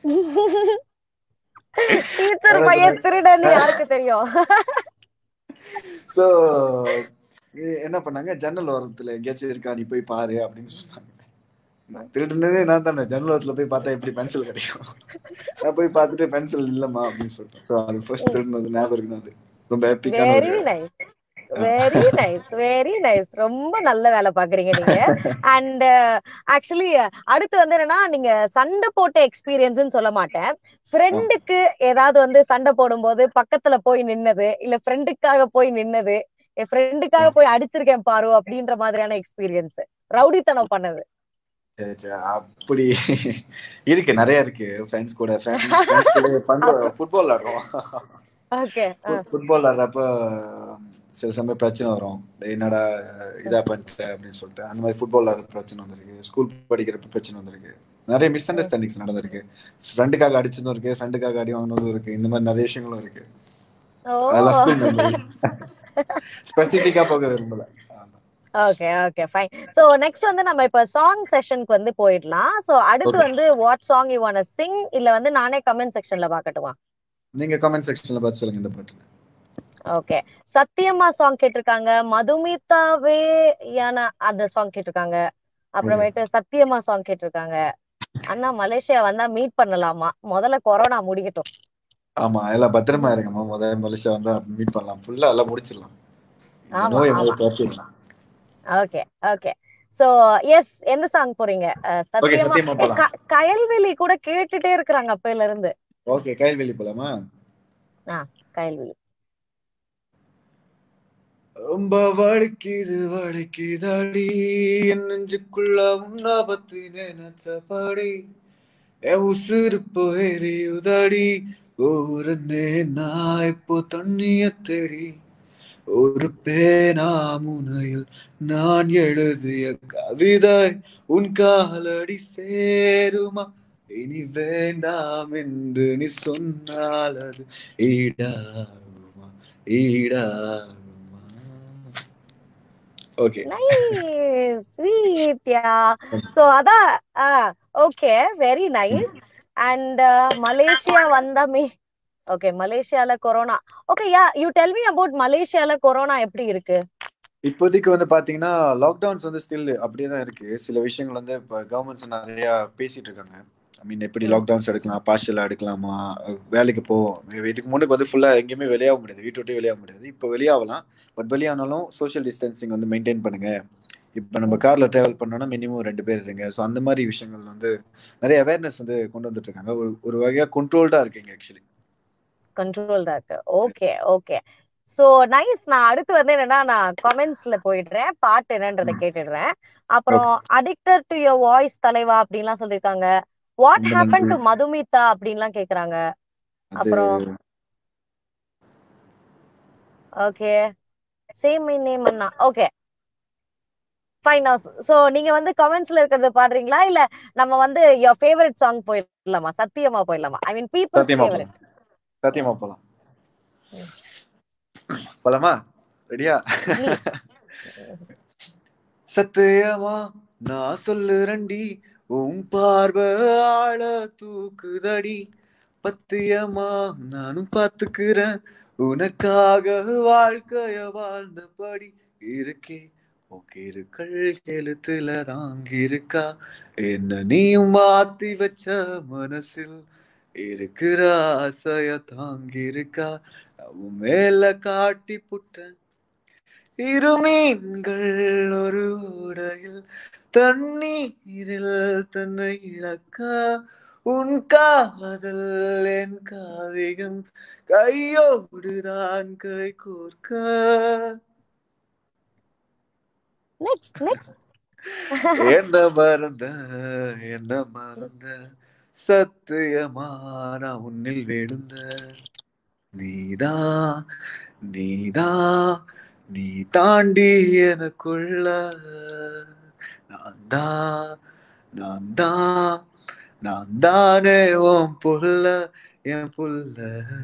டீச்சர் பையன் திருடன்னு யாருக்கு தெரியும் ஸோ என்ன பண்ணாங்க ஜன்னல் ஓரத்துல எங்கேயாச்சும் இருக்கா நீ போய் பாரு அப்படின்னு சொன்னாங்க நான் திருடுனதே நான் தானே ஜன்னல் ஓரத்துல போய் பார்த்தா எப்படி பென்சில் கிடைக்கும் நான் போய் பார்த்துட்டு பென்சில் இல்லம்மா அப்படின்னு சொல்லிட்டேன் ஸோ அது ஃபர்ஸ்ட் திருடுனது ஞாபகம் இருக்குன்னு அது ரொம்ப எப்பிக்கான வெரி ஒரு nice very nice very nice ரொம்ப நல்ல வேலை பாக்குறீங்க நீங்க அண்ட் ஆக்சுவலி அடுத்து வந்து என்னன்னா நீங்க சண்டை போட்ட எக்ஸ்பீரியன்ஸ்னு சொல்ல மாட்டேன் ஃப்ரெண்டுக்கு ஏதாவது வந்து சண்டை போடும்போது பக்கத்துல போய் நின்னது இல்ல ஃப்ரெண்டுக்காக போய் நின்னது என் ஃப்ரெண்டுக்காக போய் அடிச்சிருக்கேன் பாரு அப்படின்ற மாதிரியான எக்ஸ்பீரியன்ஸ் ரவுடித்தனம் பண்ணது சரி, சரி, அப்படி இருக்கு நிறைய இருக்கு ஃப்ரெண்ட்ஸ் கூட ஃப்ரெண்ட்ஸ் கூட பண்றோம் ஃபுட்பால் ஆடுறோம் ஓகே ஃபுட்பால் ஆடுறப்ப சில சமயம் பிரச்சனை வரும் என்னடா இதா பண்ணிட்ட அப்படின்னு சொல்லிட்டு அந்த மாதிரி ஃபுட்பால் ஆடுற பிரச்சனை வந்திருக்கு ஸ்கூல் படிக்கிறப்ப பிரச்சனை வந்திருக்கு நிறைய மிஸ் அண்டர்ஸ்டாண்டிங்ஸ் நடந்திருக்கு ஃப்ரெண்டுக்காக அடிச்சதும் இருக்கு ஃப்ரெண்டுக்காக அடி வாங்கினதும் இருக்கு இந்த மாதிரி நிறைய விஷயங்களும் இருக்கு அதெல்லாம் ஸ்கூல் மெமரிஸ் ஸ்பெசிஃபிக்கா போக விரும்பல ஆமா. Okay okay fine so next வந்து நம்ம இப்ப சாங் செஷனுக்கு வந்து போயிடலாம் சோ அடுத்து Okay. வந்து what song you want sing இல்ல வந்து நானே கமெண்ட் செக்ஷன்ல பாக்கட்டுமா நீங்க கமெண்ட் செக்ஷன்ல பார்த்து சொல்லுங்க இந்த பாட்டு ஓகே சத்தியம்மா சாங் கேட்டிருக்காங்க மதுமிதாவே யான அந்த சாங் கேட்டிருக்காங்க அப்புறமேட்டு சத்தியம்மா சாங் கேட்டிருக்காங்க அண்ணா மலேசியா வந்தா மீட் பண்ணலாமா முதல்ல கொரோனா முடிக்கட்டும் ஆமா எல்லாம் பத்திரமா இருங்கம்மா முதல்ல மலேசியா வந்தா மீட் பண்ணலாம் ஃபுல்லா எல்லாம் முடிச்சிடலாம் இந்த ஆமா, நோயை ஆமா. முதல்ல துரத்திடலாம் ஓகே ஓகே சோ எஸ் எந்த சாங் போறீங்க அஹ், சத்தியமா சத்தியமா ஏ, போலாம். க- கயல்வெளி கூட கேட்டுட்டே இருக்கிறாங்க அப்பையில இருந்து ஓகே கைல்வெளி போலாமா கயல்வெளி ரொம்ப வலிக்குது வலிக்குதடி என் நெஞ்சுக்குள்ள உன்ன பத்தி நினைச்சபடி என் உசுறு போயிருதடி ஊரன்னே நான் இப்போ தண்ணிய தேடி ஒரு பேனா முனையில் நான் எழுதிய கவிதை உன் காலடி சேருமா இனி வேண்டாம் என்று நீ சொன்னால் அது ஈடாகுமா ஈடாகுமா okay nice sweet yeah so அதான் okay very nice and Malaysia வந்தா மீ ஓகே மலேசியால corona okay yeah you tell me about மலேசியால கொரோனா எப்படி இருக்கு இப்போதைக்கு வந்து பாத்தீங்கன்னா லாக்டவுன்ஸ் வந்து ஸ்டில் அப்படியே தான் இருக்கு சில விஷயங்கள் வந்து இப்போ கவர்மெண்ட்ஸ் நிறைய பேசிட்டு இருக்காங்க ஐ மீன் எப்படி ம். லாக்டவுன்ஸ் எடுக்கலாம் பார்ஷலா எடுக்கலாமா அஹ் வேலைக்கு போ இதுக்கு முன்னுக்கு வந்து ஃபுல்லா எங்கேயுமே வெளியாக முடியாது வீட்டு விட்டே வெளியாக முடியாது இப்போ வெளியாகலாம் பட் வெளியானாலும் சோஷியல் டிஸ்டன்சிங் வந்து மெயின்டைன் பண்ணுங்க இப்போ நம்ம கார்ல டிராவல் பண்ணோம்னா மினிமம் ரெண்டு பேர் இருங்க ஸோ அந்த மாதிரி விஷயங்கள் வந்து நிறைய அவேர்னஸ் வந்து கொண்டு வந்துட்டு இருக்காங்க ஒரு ஒரு வகையா கண்ட்ரோல்டா இருக்கீங்க ஆக்சுவலி கண்ட்ரோல் தான் இருக்கு ஓகே ஓகே சோ நைஸ் நான் அடுத்து வந்து என்னன்னா நான் கமெண்ட்ஸ்ல போயிடுறேன் பாட்டு என்னன்றதை கேட்டுடுறேன் அப்புறம் அடிக்டர் டு யுவர் வாய்ஸ் தலைவா அப்படின்லாம் சொல்லிருக்காங்க வாட் ரொம்ப ஹேப்பன் நன்றி. டு மதுமிதா அப்படின்லாம் கேக்குறாங்க அது அப்புறம் ஓகே சேம் நேம் அண்ணா ஓகே ஃபைன் சோ நீங்க வந்து கமெண்ட்ஸ்ல இருக்கிறத பாடுறீங்களா இல்ல நம்ம வந்து யுவர் ஃபேவரட் சாங் போயிடலாமா சத்தியமா போயிடலாமா ஐ மீன் பீப்புள் சத்தியமா ஃபேவரட் போலாம் சத்தியமா போலாம் போலாமா ரெடியா சத்தியமா நான் சொல்லுறண்டி உன் பார்வை ஆள தூக்குதடி பத்தியமா நானும் பாத்துக்கிறேன் உனக்காக வாழ்க்கைய வாழ்ந்தபடி இருக்கே உக்கிருக்கள் எழுத்துல தாங்கியிருக்கா என்ன நீயும் மாத்தி வச்ச மனசில் இருக்கிற ஆசைய தாங்கியிருக்கா உன் மேல காட்டி புட்ட இரு மீன்கள் ஒரு உடையில் தண்ணீரில் தன்னை இழக்க உன் காதல் என் காவியம் கையோடுதான் கை கோர்க்க நெக்ஸ்ட் நெக்ஸ்ட் என்ன மறந்த என்ன மறந்த சத்தியமா நான் உன்னில் விழுந்த நீதா நீதா நீ தாண்டி எனக்குள்ள நான் தான் நான் தான் நான் தானே உன் புல்ல என் புல்ல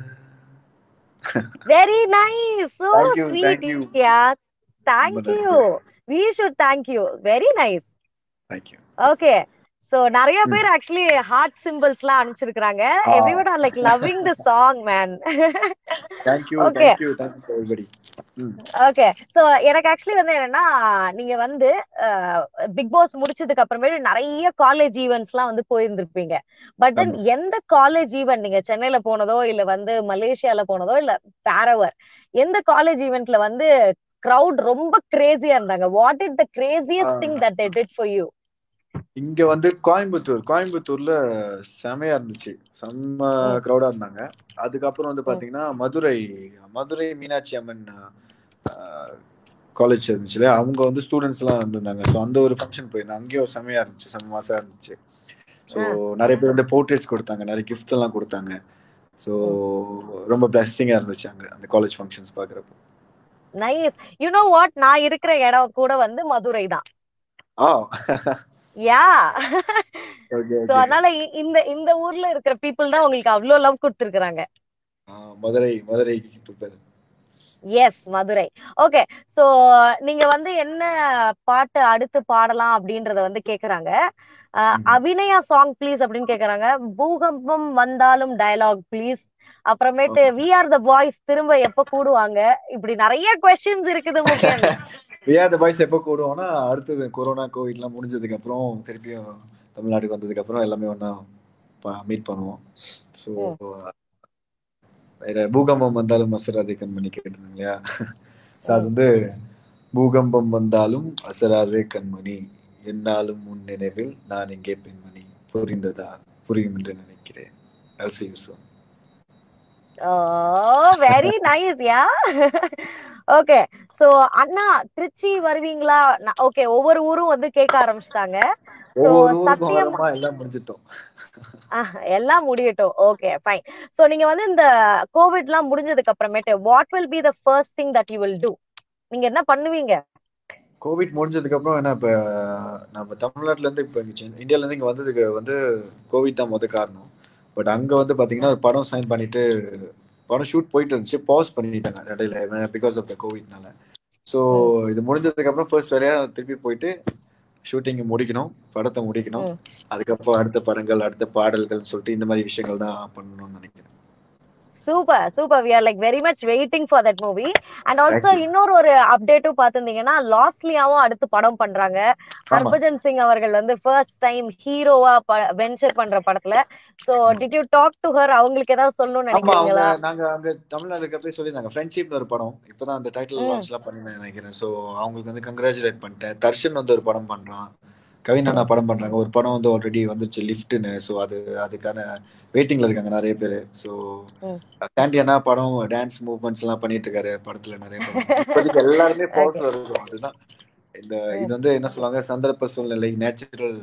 very nice so Thank you, sweet thank you. Yeah thank ரொம்ப you we should thank you very nice thank you okay so நிறைய பேர் ஆக்சுவலி ஹார்ட் சிம்பிள்ஸ் எல்லாம் அனுப்பிச்சிருக்காங்க Ah. Everyone are like loving the song man thank you Okay. Thank you thank you everybody okay so எனக்கு ஆக்சுவலி வந்து என்னன்னா நீங்க வந்து பிக் பாஸ் முடிச்சதுக்கு அப்புறமேட்டு நிறைய காலேஜ் ஈவெண்ட்ஸ் எல்லாம் வந்து போயிருந்திருப்பீங்க பட் தென் ஆமா. எந்த காலேஜ் ஈவெண்ட் நீங்க சென்னையில போனதோ இல்ல வந்து மலேசியால போனதோ இல்ல பேரவர் எந்த காலேஜ் ஈவெண்ட்ல வந்து கிரவுட் ரொம்ப கிரேசியா இருந்தாங்க what is the craziest Ah. Thing that they did for you இங்க வந்து கோயம்புத்தூர் கோயம்புத்தூர்ல செமையா இருந்துச்சு செம்ம ம். க்ரௌடா இருந்தாங்க அதுக்கப்புறம் வந்து பாத்தீங்கன்னா மதுரை மதுரை மீனாட்சி அம்மன் காலேஜ் இருந்துச்சுல அவங்க வந்து ஸ்டூடெண்ட்ஸ் எல்லாம் வந்திருந்தாங்க ஸோ அந்த ஒரு ஃபங்க்ஷன் போயிருந்தேன் அங்கேயும் செமையா இருந்துச்சு செம்ம மாசா இருந்துச்சு ஸோ நிறைய பேர் வந்து போர்ட்ரேட்ஸ் கொடுத்தாங்க நிறைய கிஃப்ட் எல்லாம் கொடுத்தாங்க ஸோ ரொம்ப பிளஸ்ஸிங்கா இருந்துச்சு அங்க அந்த காலேஜ் ஃபங்க்ஷன்ஸ் பாக்குறப்போ நைஸ் யூ நோ வாட் நான் இருக்கிற இடம் கூட வந்து மதுரை தான் ஆ யா ஓகே சோ அதனால இ- இந்த இந்த ஊர்ல இருக்கிற பீப்புள் தான் உங்களுக்கு அவ்வளவு லவ் கொடுத்துருக்காங்க Madurai Madurai people. Yes Madurai okay so நீங்க வந்து என்ன பாட்டு அடுத்து பாடலாம் அப்படின்றத வந்து கேக்குறாங்க அஹ், ம். அபிநயா சாங் ப்ளீஸ் அப்படின்னு கேக்குறாங்க பூகம்பம் வந்தாலும் டயலாக் ப்ளீஸ் அப்புறமேட்டு வி ஆர் த பாய்ஸ் திரும்ப எப்ப கூடுவாங்க இப்படி நிறைய கொஸ்டின்ஸ் இருக்குது முக்கியம் விஆர் த பாய்ஸ் எப்போ கூடுவோம்னா அடுத்தது கொரோனா கோவிட்லாம் முடிஞ்சதுக்கு அப்புறம் திருப்பியும் தமிழ்நாட்டுக்கு வந்ததுக்கு அப்புறம் எல்லாமே ஒன்றா மீட் பண்ணுவோம் ஸோ வேற பூகம்பம் வந்தாலும் அசராதே கண்மணி கேட்டிருந்தாங்க இல்லையா ஸோ அது வந்து பூகம்பம் வந்தாலும் அசராதே கண்மணி என்னாலும் உன் நினைவில் நான் இங்கே பெண்மணி புரிந்ததா புரியும் என்று நினைக்கிறேன் எல்சி யூசோ oh very nice yeah okay so அண்ணா திருச்சி வருவீங்களா ஓகே ஒவ்வொரு ஊரும் வந்து கேட்க ஆரம்பிச்சிட்டாங்க So, ஒவ்வொரு ஊருக்கும் சத்தியம் வரமா எல்லாம் முடிஞ்சிட்டோம் ஆஹ், எல்லாம் முடியட்டும் ஓகே ஃபைன் சோ நீங்க வந்து இந்த கோவிட் எல்லாம் முடிஞ்சதுக்கு அப்புறமேட்டு what will be the first thing that you will do நீங்க என்ன பண்ணுவீங்க கோவிட் முடிஞ்சதுக்கு அப்புறம் என்ன இப்போ நம்ம தமிழ்நாட்டுல இருந்து இப்போ இந்தியால இருந்து இங்க வந்ததுக்கு வந்து கோவிட் தான் முத காரணம் பட் அங்க வந்து பாத்தீங்கன்னா ஒரு படம் சைன் பண்ணிட்டு படம் ஷூட் போயிட்டு இருந்துச்சு பாஸ் பண்ணிட்டாங்க இடையில பிகாஸ் ஆஃப் த கோவிட்னால ஸோ இது முடிஞ்சதுக்கு அப்புறம் ஃபர்ஸ்ட் வேலையா திருப்பி போயிட்டு ஷூட்டிங் முடிக்கணும் படத்தை முடிக்கணும் ம். அதுக்கப்புறம் அடுத்த படங்கள் அடுத்த பாடல்கள்னு சொல்லிட்டு இந்த மாதிரி விஷயங்கள் தான் பண்ணணும்னு நினைக்கிறேன் super super we are like very much waiting for that movie and also Thank you. இன்னொரு ஒரு அப்டேட்டும் பாத்திருந்தீங்கன்னா லாஸ்ட்லியாவும் அடுத்து படம் பண்றாங்க ஹர்பஜன் சிங் அவர்கள் வந்து ஃபர்ஸ்ட் டைம் ஹீரோவா வெஞ்சர் பண்ற படத்துல so did you talk to her அவங்களுக்கு ஏதாவது சொல்லணும்னு ஆமா அவங்க நினைக்கிறீங்களா நாங்க அங்க தமிழ்நாடுக்கு அப்படியே சொல்லியிருந்தாங்க ஃப்ரெண்ட்ஷிப்னு ஒரு படம் இப்பதான் அந்த டைட்டில் ம். லான்ச் எல்லாம் பண்ணி நினைக்கிறேன் சோ அவங்களுக்கு வந்து கங்க்ராச்சுலேட் பண்ணிட்டேன் தர்ஷன் வந்து ஒரு படம் பண்றான் கவின் அண்ணா படம் பண்றாங்க ஒரு படம் வந்து ஆல்ரெடி வந்துருச்சு லிஃப்ட்னு சோ அது அதுக்கான வெயிட்டிங்ல இருக்காங்க நிறைய பேர் சோ ம். சாண்டி அண்ணா படம் டான்ஸ் மூவ்மெண்ட்ஸ் எல்லாம் பண்ணிட்டு இருக்காரு படத்துல நிறைய படம் இப்போதைக்கு எல்லாருமே பாஸ்ல இருக்கும் அதுதான் இந்த இது வந்து என்ன சொல்லுவாங்க சந்தர்ப்ப சூழ்நிலை natural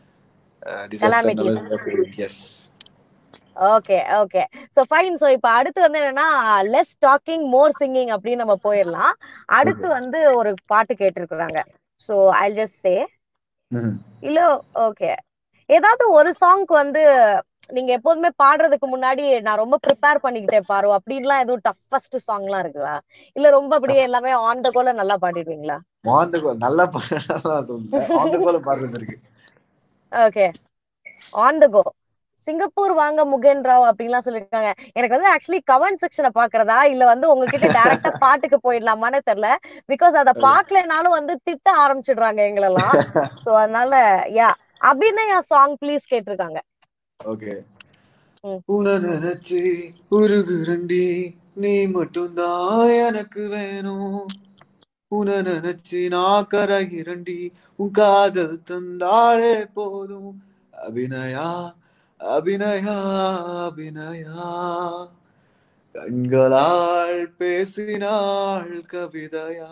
disaster yes okay okay so fine so இப்போ அடுத்து வந்து என்னன்னா லெஸ் டாக்கிங் மோர் சிங்கிங் அப்படின்னு நம்ம போயிடலாம் அடுத்து வந்து ஒரு பாட்டு கேட்டிருக்கிறாங்க சோ ஐ ஜஸ்ட் சே இல்ல ஓகே ஏதாவது ஒரு சாங்க்கு வந்து நீங்க எப்போதுமே பாடுறதுக்கு முன்னாடி நான் ரொம்ப ப்ரிப்பேர் பண்ணிக்கிட்டேன் பாரு அப்படின்லாம் எதுவும் டஃபஸ்ட் சாங்லாம் இருக்குதா இல்ல ரொம்ப அப்படியே எல்லாமே ஆன் த கோல நல்லா பாடிடுவீங்களா ஆந்த கோல் நல்லா பாடலாம் சொல்லுங்க ஆந்த கோல பாடுறது இருக்கு okay on the go Singapore வாங்க முகேன் ராவ் அப்படின்லாம் சொல்லிருக்காங்க எனக்கு வந்து ஆக்சுவலி கமெண்ட் செக்ஷனை பாக்குறதா இல்ல வந்து உங்ககிட்ட டைரக்டா பாட்டுக்கு போயிடலாமான்னு தெரியல பிகாஸ் அத பாக்கலனாலும் வந்து திட்ட ஆரம்பிச்சிடுறாங்க எங்களெல்லாம் சோ அதனால யா அபிநயா சாங் ப்ளீஸ் கேட்டிருக்காங்க ஓகே ம். உன நினைச்சு உருகுரண்டி நீ மட்டும்தான் எனக்கு வேணும் உன நினைச்சு நான் கரகிறண்டி உன் காதல் தந்தாலே போதும் அபிநயா அபிநயா அபிநயா கண்களால் பேசினாள் கவிதையா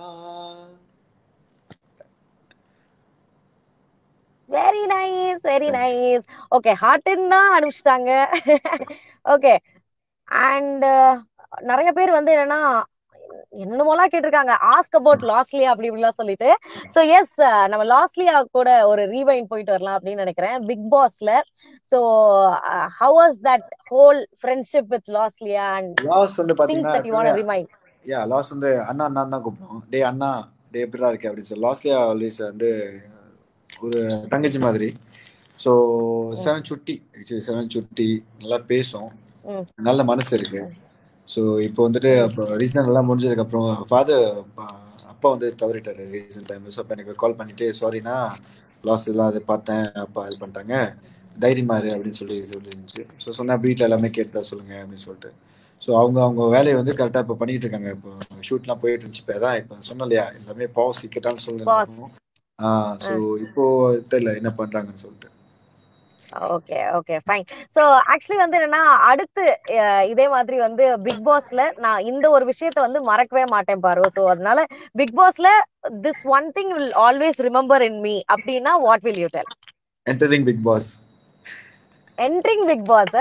very nice very nice okay ஹார்ட்னா அனுப்பிச்சிட்டாங்க ஓகே அண்ட் நிறைய பேர் வந்து என்னன்னா என்னமோலாம் கேட்டிருக்காங்க ஆஸ்க் அபவுட் லாஸ்லியா அப்படி இப்படிலாம் சொல்லிட்டு சோ எஸ் நம்ம லாஸ்லியா கூட ஒரு ரீவைன் போயிட்டு வரலாம் அப்படின்னு நினைக்கிறேன் பிக் பாஸ்ல so how was that whole friendship with Losliya and Los வந்து திங்ஸ் தட் யூ வாண்ட் பாத்தீங்கன்னா ரிமைண்ட் யா லாஸ் வந்து அண்ணா அண்ணா தான் கூப்பிடுவோம் டே அண்ணா டே எப்படிடா இருக்கு அப்படின்னு சொல்லி லாஸ்ட்லியா ஆல்வேஸ் வந்து ஒரு தங்கச்சி மாதிரி ஸோ செவன் சுட்டி செவன் சுட்டி நல்லா பேசும் ம். நல்ல மனசு இருக்கு ஸோ இப்போ வந்துட்டு அப்போ ரீசன் எல்லாம் முடிஞ்சதுக்கு அப்புறம் ஃபாதர் அப்பா வந்து தவறிட்டாரு ரீசன் டைம் ஸோ அப்போ எனக்கு கால் பண்ணிட்டு சாரிண்ணா லாஸ் எல்லாம் அதை பார்த்தேன் அப்பா இது பண்ணிட்டாங்க தைரியமாரு அப்படின்னு சொல்லி சொல்லிருந்துச்சு ஸோ சொன்னா வீட்டில் எல்லாமே கேட்டதா சொல்லுங்க அப்படின்னு சொல்லிட்டு ஸோ அவங்க அவங்க வேலையை வந்து கரெக்டாக இப்போ பண்ணிட்டு இருக்காங்க இப்போ ஷூட்லாம் போயிட்டு இருந்துச்சு இப்போ அதான் இப்போ சொன்னோம் இல்லையா எல்லாமே பாஸ் கேட்டாலும் Pause. சொல்லுங்க ஆ ஸோ இப்போ தெரியல என்ன பண்றாங்கன்னு சொல்லிட்டு okay okay fine so actually வந்து என்னன்னா அடுத்து அஹ், இதே மாதிரி வந்து பிக் பாஸ்ல நான் இந்த ஒரு விஷயத்த வந்து மறக்கவே மாட்டேன் பாரு சோ அதனால பிக் பாஸ்ல this one thing will always remember in me அப்படின்னா what will you tell entering Bigg Boss entering Bigg Boss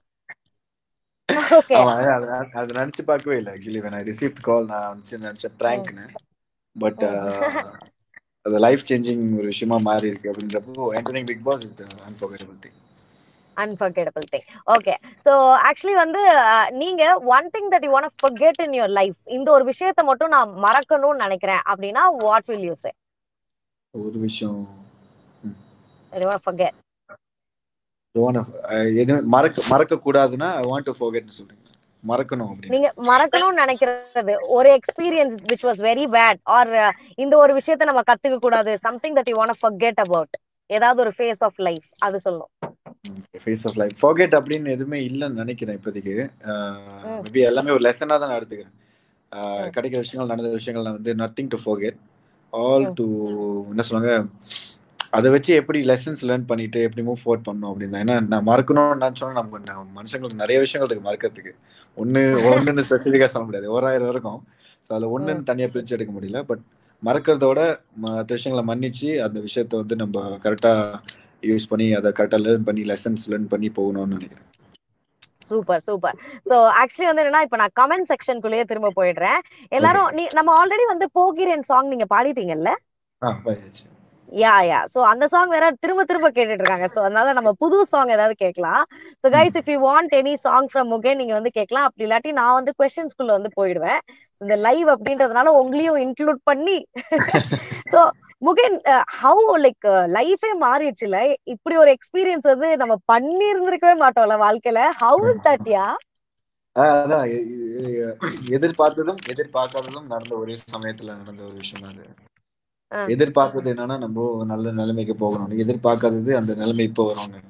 okay ஆமா அது- அது அது- அது நினைச்சு பார்க்கவே இல்லை actually when I received call நான் வந்து நினைச்சேன் ப்ராங்க்னு பட் அது லைஃப் சேஞ்சிங் ஒரு விஷயமா மாறி இருக்கு அப்படின்றப்போ entering Bigg Boss is unforgettable thing unforgettable thing okay so actually வந்து அஹ், நீங்க one thing that you want forget in your life இந்த ஒரு விஷயத்த மட்டும் நான் மறக்கணும்னு நினைக்கிறேன் அப்படின்னா வாட் வில் யூ சே ஒரு விஷயம் you want forget don't wanna- uh எதுவும் மறக்க மறக்க கூடாதுன்னா ஐ வாண்ட் டு ஃபர்கெட்னு சொல்றீங்க மறக்கணும் அப்படின்னு நீங்க மறக்கணும்னு நினைக்கிறது ஒரு experience which was very bad or இந்த ஒரு விஷயத்த நம்ம கத்துக்க கூடாது something that you want forget about ஏதாவது ஒரு ஃபேஸ் ஆஃப் லைஃப் அது சொல்லணும் ஃபேஸ் ஆஃப் லைஃப் ஃபர்கெட் அப்படின்னு எதுவுமே இல்லைன்னு நினைக்கிறேன் இப்போதைக்கு ம். மேபி எல்லாமே ஒரு லெசனாக தான் நான் எடுத்துக்கிறேன் ஆஹ் கிடைக்கிற விஷயங்கள் நடந்த விஷயங்கள் நான் வந்து nothing to forget all hmm. To என்ன சொல்லுவாங்க அதை வச்சு எப்படி லெசன்ஸ் லேர்ன் பண்ணிட்டு எப்படி மூவ் ஃபார்வர்ட் பண்ணணும் அப்படின்னு தான். ஏன்னா நான் மறக்கணும்னு நினச்சோன்னா நம்ம நம்ம மனுஷங்களுக்கு நிறைய விஷயங்கள் இருக்கு மறக்கிறதுக்கு ஒன்று ஒன்றுன்னு ஸ்பெசிஃபிக்காக சொல்ல முடியாது ஓராயிரம் இருக்கும் ஸோ அதில் ஒன்றுன்னு தனியாக பிரித்து எடுக்க முடியல பட் மறக்கிறதோட மற்ற விஷயங்களை மன்னிச்சு அந்த விஷயத்த வந்து நம்ம கரெக்டாக யூஸ் பண்ணி அதை கரெக்டாக லேர்ன் பண்ணி லெசன்ஸ் லேர்ன் பண்ணி போகணும்னு நினைக்கிறேன் சூப்பர் சூப்பர் சோ ஆக்சுவலி வந்து என்னன்னா இப்ப நான் கமெண்ட் செக்ஷனுக்குள்ளேயே திரும்ப போயிடுறேன் எல்லாரும் நீ நம்ம ஆல்ரெடி வந்து போகிறேன் சாங் நீங்க பாடிட்டீங்கல்ல ஆ பாயாச்சு யா யா சோ அந்த சாங் வேற திரும்ப திரும்ப கேட்டுட்டு இருக்காங்க சோ அதனால நம்ம புது சாங் ஏதாவது கேட்கலாம் so guys if you want any song from Mugen நீங்க வந்து கேட்கலாம் அப்படி இல்லாட்டி நான் வந்து கொஸ்டின்ஸ்குள்ள வந்து போயிடுவேன் So, இந்த லைவ் அப்படின்றதுனால உங்களையும் இன்க்ளூட் பண்ணி சோ முகேன் ஹவு லைக் லைஃபே மாறிடுச்சுல இப்படி ஒரு எக்ஸ்பீரியன்ஸ் வந்து நம்ம பண்ணி இருந்திருக்கவே மாட்டோம்ல வாழ்க்கையில how is that yeah ah அதான் எ- எ- எதிர்பார்த்ததும் எதிர்பார்க்காததும் நடந்த ஒரே சமயத்துல நடந்த ஒரு விஷயம் தான் அது ஆ. எதிர்பார்த்தது என்னன்னா நம்ம ஒரு நல்ல நிலைமைக்கு போகணும் எதிர்பார்க்காதது அந்த நிலைமை இப்போ வரும்னு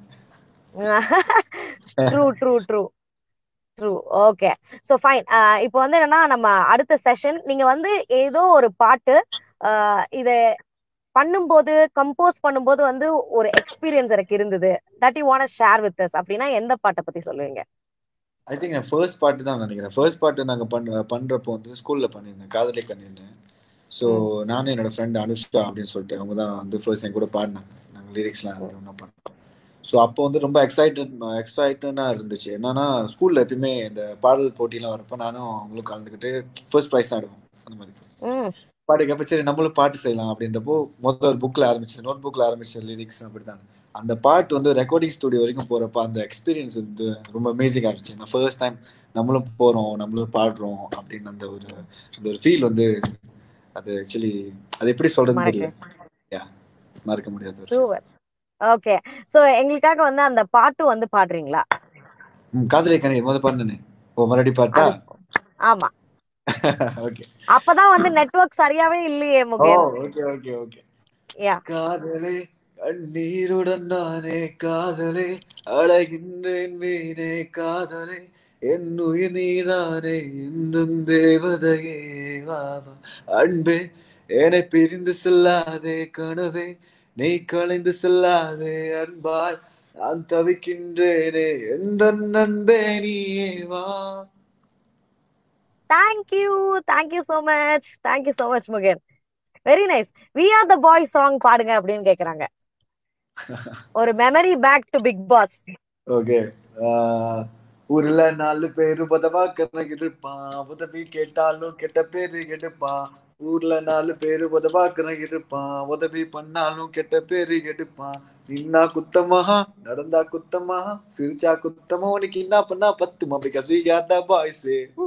true true true true okay so fine இப்போ வந்து என்னன்னா நம்ம அடுத்த செஷன் நீங்க வந்து ஏதோ ஒரு பாட்டு ஆஹ் இத பண்ணும்போது கம்போஸ் பண்ணும்போது வந்து ஒரு எக்ஸ்பீரியன்ஸ் எனக்கு இருந்தது that you want share with us அப்படின்னா எந்த பாட்டை பத்தி சொல்லுவீங்க ஐ திங்க் நான் ஃபர்ஸ்ட் பாட்டு தான் நினைக்கிறேன் ஃபர்ஸ்ட் பாட்டு நாங்க பண்ற பண்றப்போ வந்து ஸ்கூல்ல பண்ணியிருந்தேன் காதலி கண்ணின்னு ஸோ நானும் என்னோட ஃப்ரெண்ட் அனுஷ்கா அப்படின்னு சொல்லிட்டு அவங்க தான் வந்து ஃபர்ஸ்ட் என் கூட பாடினாங்க நாங்கள் லிரிக்ஸ்லாம் அது ஒன்றும் பண்ணோம் ஸோ அப்போ வந்து ரொம்ப எக்ஸைட்டட் எக்ஸைட்டடாக இருந்துச்சு என்னன்னா ஸ்கூல்ல எப்பயுமே இந்த பாடல் போட்டிலாம் வரப்போ நானும் அவங்களும் கலந்துக்கிட்டு ஃபர்ஸ்ட் ப்ரைஸ் தான் எடுப்போம் அந்த மாதிரி ம் பாட்டுக்கப்ப சரி நம்மளும் பாட்டு செய்யலாம் அப்படின்றப்போ முதல்ல ஒரு புக்கில் ஆரம்பிச்சது நோட் புக்கில் ஆரம்பிச்ச லிரிக்ஸ் அப்படிதான் அந்த பாட்டு வந்து ரெக்கார்டிங் ஸ்டுடியோ வரைக்கும் போகிறப்ப அந்த எக்ஸ்பீரியன்ஸ் வந்து ரொம்ப அமேசிங்காக இருந்துச்சு நான் ஃபர்ஸ்ட் டைம் நம்மளும் போகிறோம் நம்மளும் பாடுறோம் அப்படின்னு அந்த ஒரு அந்த ஒரு ஃபீல் வந்து அது ஆக்சுவலி அது எப்படி சொல்றதுன்னு தெரியல யா மறக்க முடியாது ஒரு சூப்பர் ஓகே சோ எங்களுக்காக வந்து அந்த பாட்டு வந்து பாடுறீங்களா ம், காதலை கணை முத பண்ணனே ஓ மறுபடி பாட்டா அது ஆமா ஓகே அப்பதான் வந்து நெட்வொர்க் சரியாவே இல்லையே oh Mugen okay okay okay yeah காதலே கண்ணீருடன் நானே காதலே அழகின்றேன் வீணே காதலே என் உயிர் நீதானே இன்னும் தேவதையே வா வா. அன்பே என்னை பிரிந்து செல்லாதே கனவே நீ கலைந்து செல்லாதே அன்பாய் நான் தவிக்கின்றேனே எந்த நண்பே நீயே வா thank you thank you so much thank you so much Mugen very nice we are the boy song பாடுங்க அப்படின்னு கேக்குறாங்க ஒரு memory back to Bigg Boss okay ஊர்ல நாலு பேரு உதவா இருப்பான் உதவி கேட்டாலும் கெட்ட பேரு எடுப்பான் ஊர்ல நாலு பேரு உதவா இருப்பான் உதவி பண்ணாலும் கெட்ட பேரு எடுப்பான் நின்னா குத்தமா நடந்தா குத்தமா சிரிச்சா குத்தமா உனக்கு என்ன பண்ணா பத்துமா because we are the boys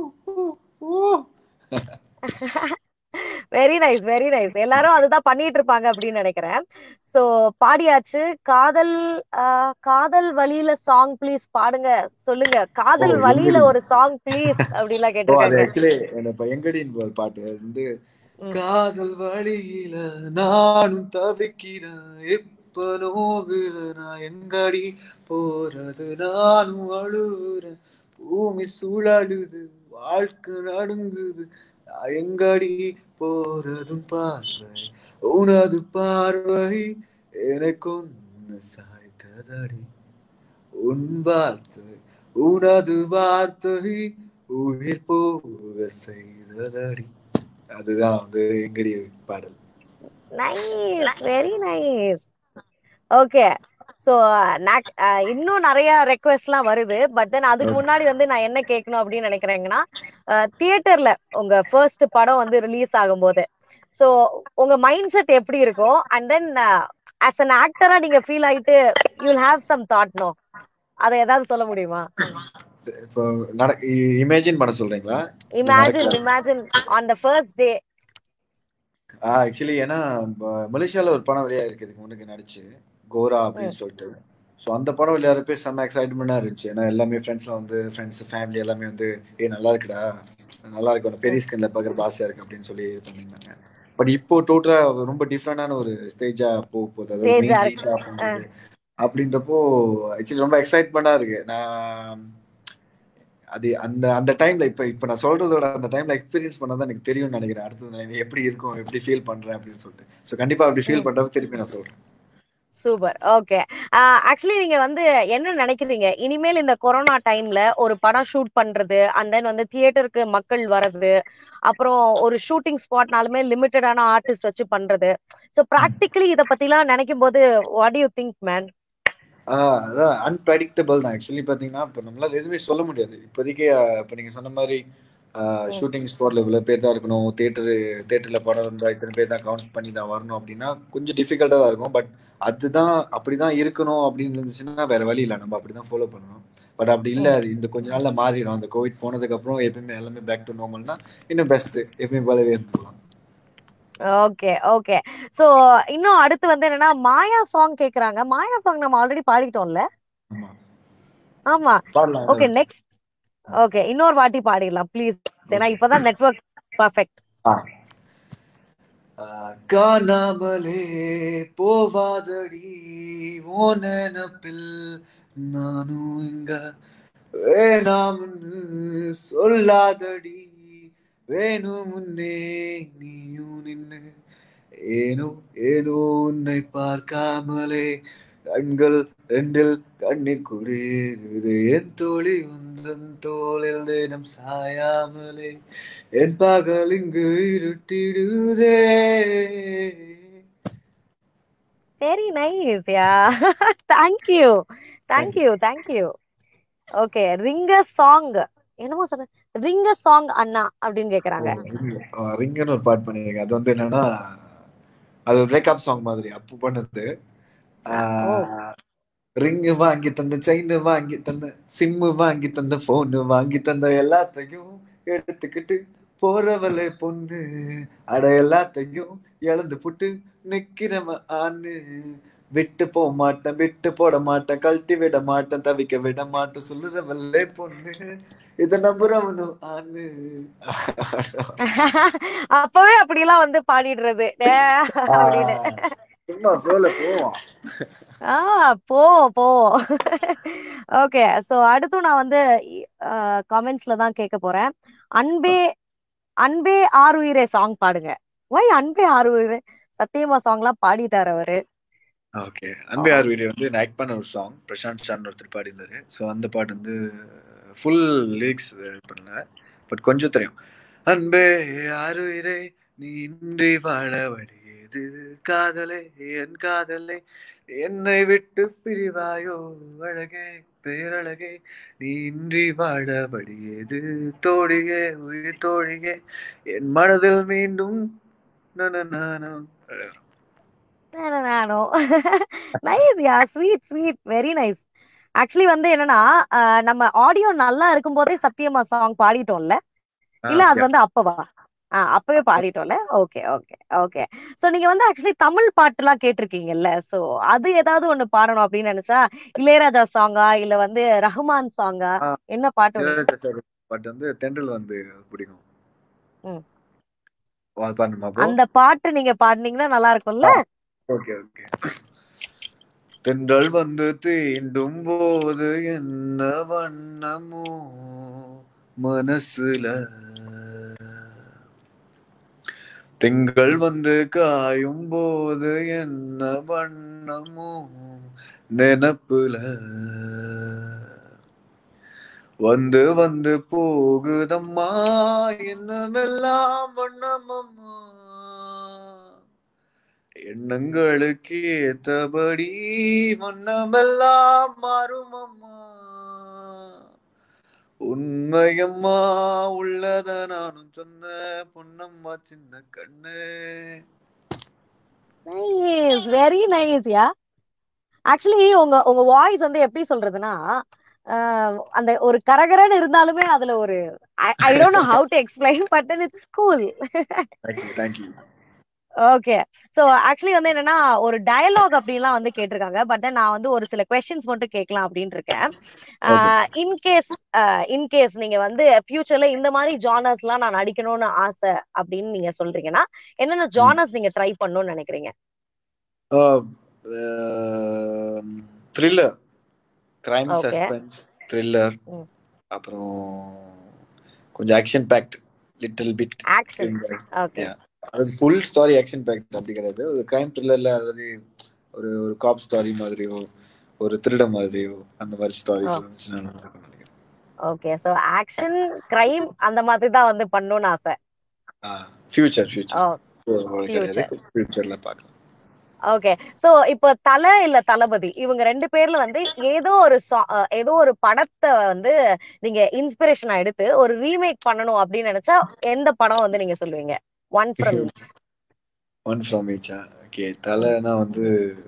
very nice very nice எல்லாரும் அதுதான் பண்ணிட்டு இருப்பாங்க அப்படின்னு நினைக்கிறேன் சோ பாடியாச்சு காதல் ஆஹ், காதல் வழியில சாங் ப்ளீஸ் பாடுங்க சொல்லுங்க காதல் ஓ, வழியில எங்கடி? ஒரு சாங் ப்ளீஸ் அப்படின்லாம் ஓ அது கேட்டிருக்காங்க ஆக்சுவலி இப்ப எங்கடின்னு ஒரு பாட்டு அது வந்து ம். காதல் வழியில நானும் தவிக்கிறேன் எப்ப நோகுற நான் எங்கடி போறது நானும் அழுகுறேன் பூமி சுழலுது வாழ்க்கை நடுங்குது நான் எங்கடி போறதும் பார்வை உனது பார்வை எனக்கு ஒன்று சாய்த்ததடி உன் வார்த்தை உனது வார்த்தை உயிர் போக செய்ததடி அதுதான் வந்து எங்கடி பாடல் nice very nice okay so இன்னும் நிறைய ரெக்வெஸ்ட் எல்லாம் வருது பட் தென் அதுக்கு முன்னாடி வந்து நான் என்ன கேட்கணும் அப்படின்னு நினைக்கிறேங்கன்னா தியேட்டர்ல உங்க ஃபர்ஸ்ட் படம் வந்து ரிலீஸ் ஆகும்போது சோ உங்க மைண்ட் செட் எப்படி இருக்கும் அண்ட் தென் ஆஸ் அன் ஆக்டரா நீங்க ஃபீல் ஆயிட்டு you have some thought no அதை ஏதாவது சொல்ல முடியுமா இப்போ நட இமேஜின் பண்ண சொல்றீங்களா imagine imagine on the first day actually ஏன்னா ப- மலேசியால ஒரு படம் வெளியா இருக்கு இதுக்கு முன்னுக்கு நடிச்சு கோரா அப்படின்னு சொல்லிட்டு ஸோ அந்த படம் விளையாடுறப்ப செம்ம எக்ஸைட்மெண்டா இருந்துச்சு ஏன்னா எல்லாமே ஃப்ரெண்ட்ஸ்லாம் வந்து ஃப்ரெண்ட்ஸ் ஃபேமிலி எல்லாமே வந்து ஏ நல்லா இருக்குடா நல்லா இருக்கு உனக்கு பெரிய ஸ்கிரீன்ல பார்க்குற ஆசையா இருக்கு அப்படின்னு சொல்லி இது பண்ணியிருந்தாங்க பட் இப்போ டோட்டலா ரொம்ப டிஃப்ரெண்டான ஒரு ஸ்டேஜா போக போகுது அதாவது Stage ஆ main இருக்கு. lead ஆ பண்றது. அப்படின்றப்போ ஆக்சுவலி ரொம்ப எக்ஸைட்மெண்டா இருக்கு நான் அது அந்த அந்த டைம்ல இப்ப இப்ப நான் சொல்றதோட அந்த டைம்ல எக்ஸ்பீரியன்ஸ் பண்ணதான் எனக்கு தெரியும்னு நினைக்கிறேன் அடுத்தது நான் எப்படி இருக்கும் எப்படி ஃபீல் பண்றேன் அப்படின்னு சொல்லிட்டு ஸோ கண்டிப்பா அப்படி ஃபீல் பண்றப்ப திருப்பி நான் சொல்றேன் சூப்பர் ஓகே ஆக்சுவலி நீங்க வந்து என்ன நினைக்கிறீங்க இனிமேல் இந்த கொரோனா டைம்ல ஒரு படம் ஷூட் பண்றது அண்ட் தென் வந்து தியேட்டருக்கு மக்கள் வர்றது அப்புறம் ஒரு ஷூட்டிங் ஸ்பாட்னாலுமே லிமிட்டடான ஆர்டிஸ்ட் வச்சு பண்றது ஸோ ப்ராக்டிக்கலி இத பத்திலாம் நினைக்கும் போது what you think man ah அதான் அன்பிரடிக்டபிள் தான் ஆக்சுவலி பாத்தீங்கன்னா இப்போ நம்மளால எதுவுமே சொல்ல முடியாது இப்போதைக்கு ஆஹ் இப்போ நீங்க சொன்ன மாதிரி ஷூட்டிங் ஸ்பாட்ல இவ்வளவு பேர் தான் இருக்கணும் தேட்டரு தேட்டர்ல படம் இருந்தா இத்தனை பேர் தான் கவுண்ட் பண்ணி தான் வரணும் அப்படின்னா கொஞ்சம் டிஃபிகல்ட்டா தான் இருக்கும் பட் அதுதான் அப்படிதான் இருக்கணும் அப்படின்னு இருந்துச்சுன்னா வேற வழி இல்லை நம்ம அப்படிதான் ஃபாலோ பண்ணணும் பட் அப்படி இல்ல அது இந்த கொஞ்ச நாள்ல மாறிடும் அந்த கோவிட் போனதுக்கு அப்புறம் எப்பயுமே எல்லாமே பேக் டு நார்மல்னா இன்னும் பெஸ்ட் எப்பயுமே போலவே இருந்துக்கலாம் ஓகே ஓகே சோ இன்னும் அடுத்து வந்து என்னன்னா மாயா சாங் கேக்குறாங்க மாயா சாங் நம்ம ஆல்ரெடி பாடிட்டோம்ல ஆமா ஆமா பாடலாம் ஓகே நெக்ஸ்ட் ஓகே இன்னொரு வாட்டி பாடிடலாம் ப்ளீஸ் ஏன்னா இப்பதான் நெட்வொர்க் பர்ஃபெக்ட் ஆ. ஆ, காணாமலே போவாதடி ஓ நினப்பில் நானும் இங்க வேணாம்னு சொல்லாதடி வேணும் முன்னே நீயும் நின்னு ஏனோ ஏனோ உன்னை பார்க்காமலே கண்கள் ரெண்டில் கண்ணீர் குடியுது என் தோழி உந்தன் தோளில் தினம் சாயாமலே என் பகல் இங்கு இருட்டிடுதே very nice yeah thank you thank you thank you okay ரிங்க சாங் என்னமோ சொல்ற ரிங்க சாங் அண்ணா அப்படின்னு கேக்குறாங்க ரிங்கன்னு ஒரு பாட்டு பண்ணிருக்கேன் அது வந்து என்னன்னா அது ஒரு பிரேக்கப் சாங் மாதிரி அப்பு பண்ணது ரிங்கு வாங்கி தந்த செயின் வாங்கி தந்த சிம்மு வாங்கி தந்த போனு வாங்கி தந்த எல்லாத்தையும் எடுத்துக்கிட்டு போறவளே பொண்ணு அட எல்லாத்தையும் இழந்து புட்டு நிக்கிறவ ஆணு விட்டு போக மாட்டேன் விட்டு போட மாட்டேன் கழட்டி விட மாட்டேன் தவிக்க விட மாட்டேன் சொல்லுறவல்லே பொண்ணு இத நம்புறவனும் ஆணு அப்பவே அப்படிலாம் வந்து பாடிடுறது டே, அப்படின்னு சும்மா ஃப்ளோல போவோம் ஆ போ போ ஓகே சோ அடுத்து நான் வந்து கமெண்ட்ஸ்ல தான் கேட்க போறேன் அன்பே அன்பே ஆறுயிரே சாங் பாடுங்க வை அன்பே ஆறுயிரே சத்தியமா சாங்லாம் பாடிட்டாரு அவரு ஓகே அன்பே ஆர் வீடியோ வந்து நான் ஆக்ட் பண்ண ஒரு சாங் பிரசாந்த் சார்னு ஒருத்தர் பாடியிருந்தாரு ஸோ அந்த பாட்டு வந்து ஃபுல் லிரிக்ஸ் பண்ணல பட் கொஞ்சம் தெரியும் அன்பே ஆறுயிரே நீ இன்றி வாழ வழியது காதலே என் காதலே என்னை விட்டு பிரிவாயோ அழகே பேரழகே நீ இன்றி வாழ வழியது தோழியே உயிர் தோழியே என் மனதில் மீண்டும் நன நானோ நானோ nice yeah sweet sweet very nice actually வந்து என்னன்னா அஹ், நம்ம ஆடியோ நல்லா இருக்கும் போதே சத்தியமா சாங் பாடிட்டோம்ல இல்ல அது வந்து அப்பவா ஆ அப்பவே பாடிட்டோம்ல ஓகே ஓகே ஓகே சோ நீங்க வந்து ஆக்சுவலி தமிழ் பாட்டு எல்லாம் கேட்டிருக்கீங்கல்ல சோ அது ஏதாவது ஒண்ணு பாடணும் அப்படின்னு நினைச்சா இளையராஜா சாங்கா இல்ல வந்து ரஹ்மான் சாங்கா ஆ. என்ன பாட்டு உங்களுக்கு? பட் வந்து தென்றல் வந்து பிடிக்கும் ம். வா, பண்ணுமா bro? அந்த பாட்டு நீங்க பாடுனீங்கன்னா நல்லா இருக்கும்ல ஓகே ஓகே தென்றல் வந்து தீண்டும் போது என்ன வண்ணமோ மனசுல திங்கள் வந்து காயும் போது என்ன வண்ணமோ நினப்புல வந்து வந்து போகுதம்மா என்னமெல்லாம் வண்ணமம்மா எண்ணங்களுக்கு ஏத்தபடி வண்ணமெல்லாம் மாறுமம்மா உண்மையம்மா உள்ளத நானும் சொன்ன பொன்னம்மா சின்ன கண்ணு nice very nice yeah actually உங்க உங்க வாய்ஸ் வந்து எப்படி சொல்றதுன்னா ஆஹ் அந்த ஒரு கரகரன்னு இருந்தாலுமே அதுல ஒரு I don't know how to explain but it's cool thank you thank you okay so actually வந்து என்னன்னா ஒரு டயலாக் அப்படின்லாம் வந்து கேட்டிருக்காங்க பட் நான் வந்து ஒரு சில கொஸ்டின்ஸ் மட்டும் கேட்கலாம் அப்படின்னு இருக்கேன் இன்கேஸ் இன்கேஸ் நீங்க வந்து ஃபியூச்சர்ல இந்த மாதிரி ஜானர்ஸ் எல்லாம் நான் நடிக்கணும்னு ஆசை அப்படின்னு நீங்க சொல்றீங்கன்னா என்னென்ன ஜானர்ஸ் நீங்க ட்ரை பண்ணணும்னு நினைக்கிறீங்க thriller crime Okay. Suspense thriller hmm. அப்புறம் கொஞ்சம் action packed little bit action okay Yeah. அது ஃபுல் ஸ்டாரி ஆக்ஷன் பேக்ட் அப்படி கிடையாது ஒரு கிரைம் த்ரில்லர்ல அதாவது ஒரு ஒரு காப் ஸ்டாரி மாதிரியோ ஒரு திருட மாதிரியோ அந்த மாதிரி ஸ்டாரிஸ் Oh. இருந்துச்சுன்னா நல்லா இருக்கும்னு நினைக்கிறேன் ஓகே சோ ஆக்ஷன் கிரைம் அந்த மாதிரி தான் வந்து பண்ணணும்னு ஆசை ஃபியூச்சர் ஓ ஃபியூச்சர் கிடையாது ஃபியூச்சர்ல பார்க்கலாம் ஓகே சோ இப்போ தல இல்ல தளபதி இவங்க ரெண்டு பேர்ல வந்து ஏதோ ஒரு song- அஹ் ஏதோ ஒரு படத்தை வந்து நீங்க இன்ஸ்பிரேஷனா எடுத்து ஒரு ரீமேக் பண்ணணும் அப்படின்னு நினைச்சா எந்த படம் வந்து நீங்க சொல்லுவீங்க ஒன் ஃப்ரம் ஒன் ஃப்ரம் ஈச்சா ஓகே தலைனா வந்து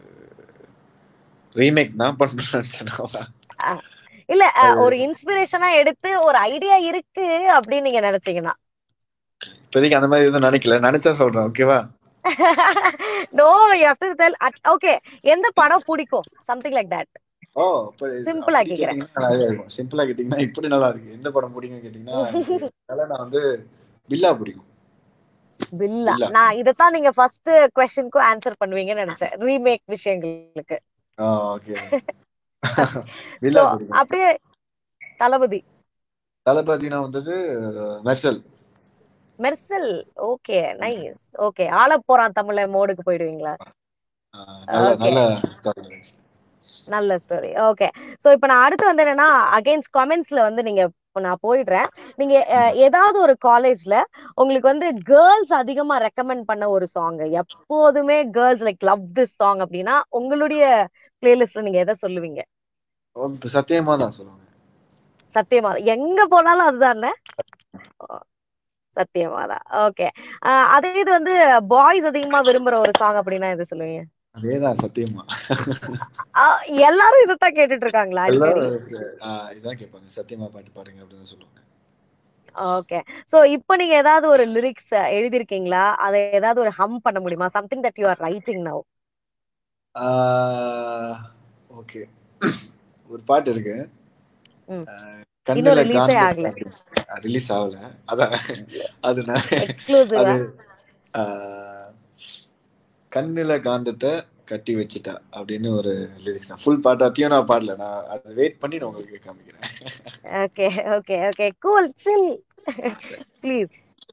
ரீமேக் நான் பண்றேன் இல்ல அஹ், ஒரு இன்ஸ்பிரேஷனா எடுத்து ஒரு ஐடியா இருக்கு அப்படின்னு நீங்க நினைச்சீங்கன்னா இப்போதைக்கு அந்த மாதிரி எதுவும் நினைக்கல நினைச்சா சொல்றேன் ஓகேவா no you have to tell okay எந்த படம் பிடிக்கும் something like that oh Simple ஆ கேக்குறேன். சிம்பிளா கேட்டீங்கன்னா இப்படி நல்லா இருக்கு எந்த படம் பிடிக்கும் கேட்டீங்கன்னா எனக்கு தலை நான் வந்து பில்லா பிடிக்கும் பில்லா பில்லா. நான் இதத்தான் நீங்க ஃபர்ஸ்ட் கொஸ்டினுக்கும் ஆன்சர் பண்ணுவீங்கன்னு நினைச்சேன் ரீமேக் விஷயங்களுக்கு ஆ ஓகே பில்லா So, பிடிக்கும் அப்படியே தளபதி தளபதினா வந்துட்டு Mersal Mersal okay nice okay ஆள போறான் தமிழ மோடுக்கு போயிடுவீங்களா ஆ, நல்ல Okay. நல்ல ஸ்டாரி நல்ல ஸ்டோரி ஓகே சோ இப்போ நான் அடுத்து வந்து என்னன்னா அகைன்ஸ்ட் கமெண்ட்ஸ்ல வந்து நீங்க இப்ப நான் போயிடுறேன் நீங்க அஹ், ஏதாவது ஒரு காலேஜ்ல உங்களுக்கு வந்து கேர்ள்ஸ் அதிகமா ரெக்கமெண்ட் பண்ண ஒரு சாங் எப்போதுமே girls like love this song அப்படின்னா உங்களுடைய பிளேலிஸ்ட்ல நீங்க எதை சொல்லுவீங்க சத்தியமா தான் சொல்லுவாங்க சத்தியமா எங்க போனாலும் அதுதானே சத்தியமாதான் ஓகே அதே இது வந்து பாய்ஸ் அதிகமா விரும்புற ஒரு சாங் அப்படின்னா எது சொல்லுவீங்க அதேதான் சத்தியமா ஆஹ் எல்லாரும் இதைத்தான் கேட்டுட்டு இருக்காங்களா எல்லாரும் ஆ, இதான் கேட்பாங்க சத்தியமா பாட்டு பாடுங்க அப்படின்னு சொல்லுவாங்க ஓகே சோ இப்போ நீங்க ஏதாவது ஒரு லிரிக்ஸ் எழுதிருக்கீங்களா அதை ஏதாவது ஒரு ஹம் பண்ண முடியுமா something that you are writing now okay ஒரு பாட்டு இருக்கு ம். ஆஹ் இன்னும் கண்ணுல release ஏ ஆகல. காந்த ரிலீஸ் ஆகல அதான் அது நான் எக்ஸ்க்ளூசிவா அது ஆஹ் கண்ணுல காந்தத்தை கட்டி வச்சுட்டா அப்படின்னு ஒரு லிரிக்ஸ் தான் ஃபுல் பாட்டாத்தையும் நான் பாடல நான் அதை வெயிட் பண்ணி நான் உங்களுக்கு காமிக்கிறேன் okay okay okay cool chill please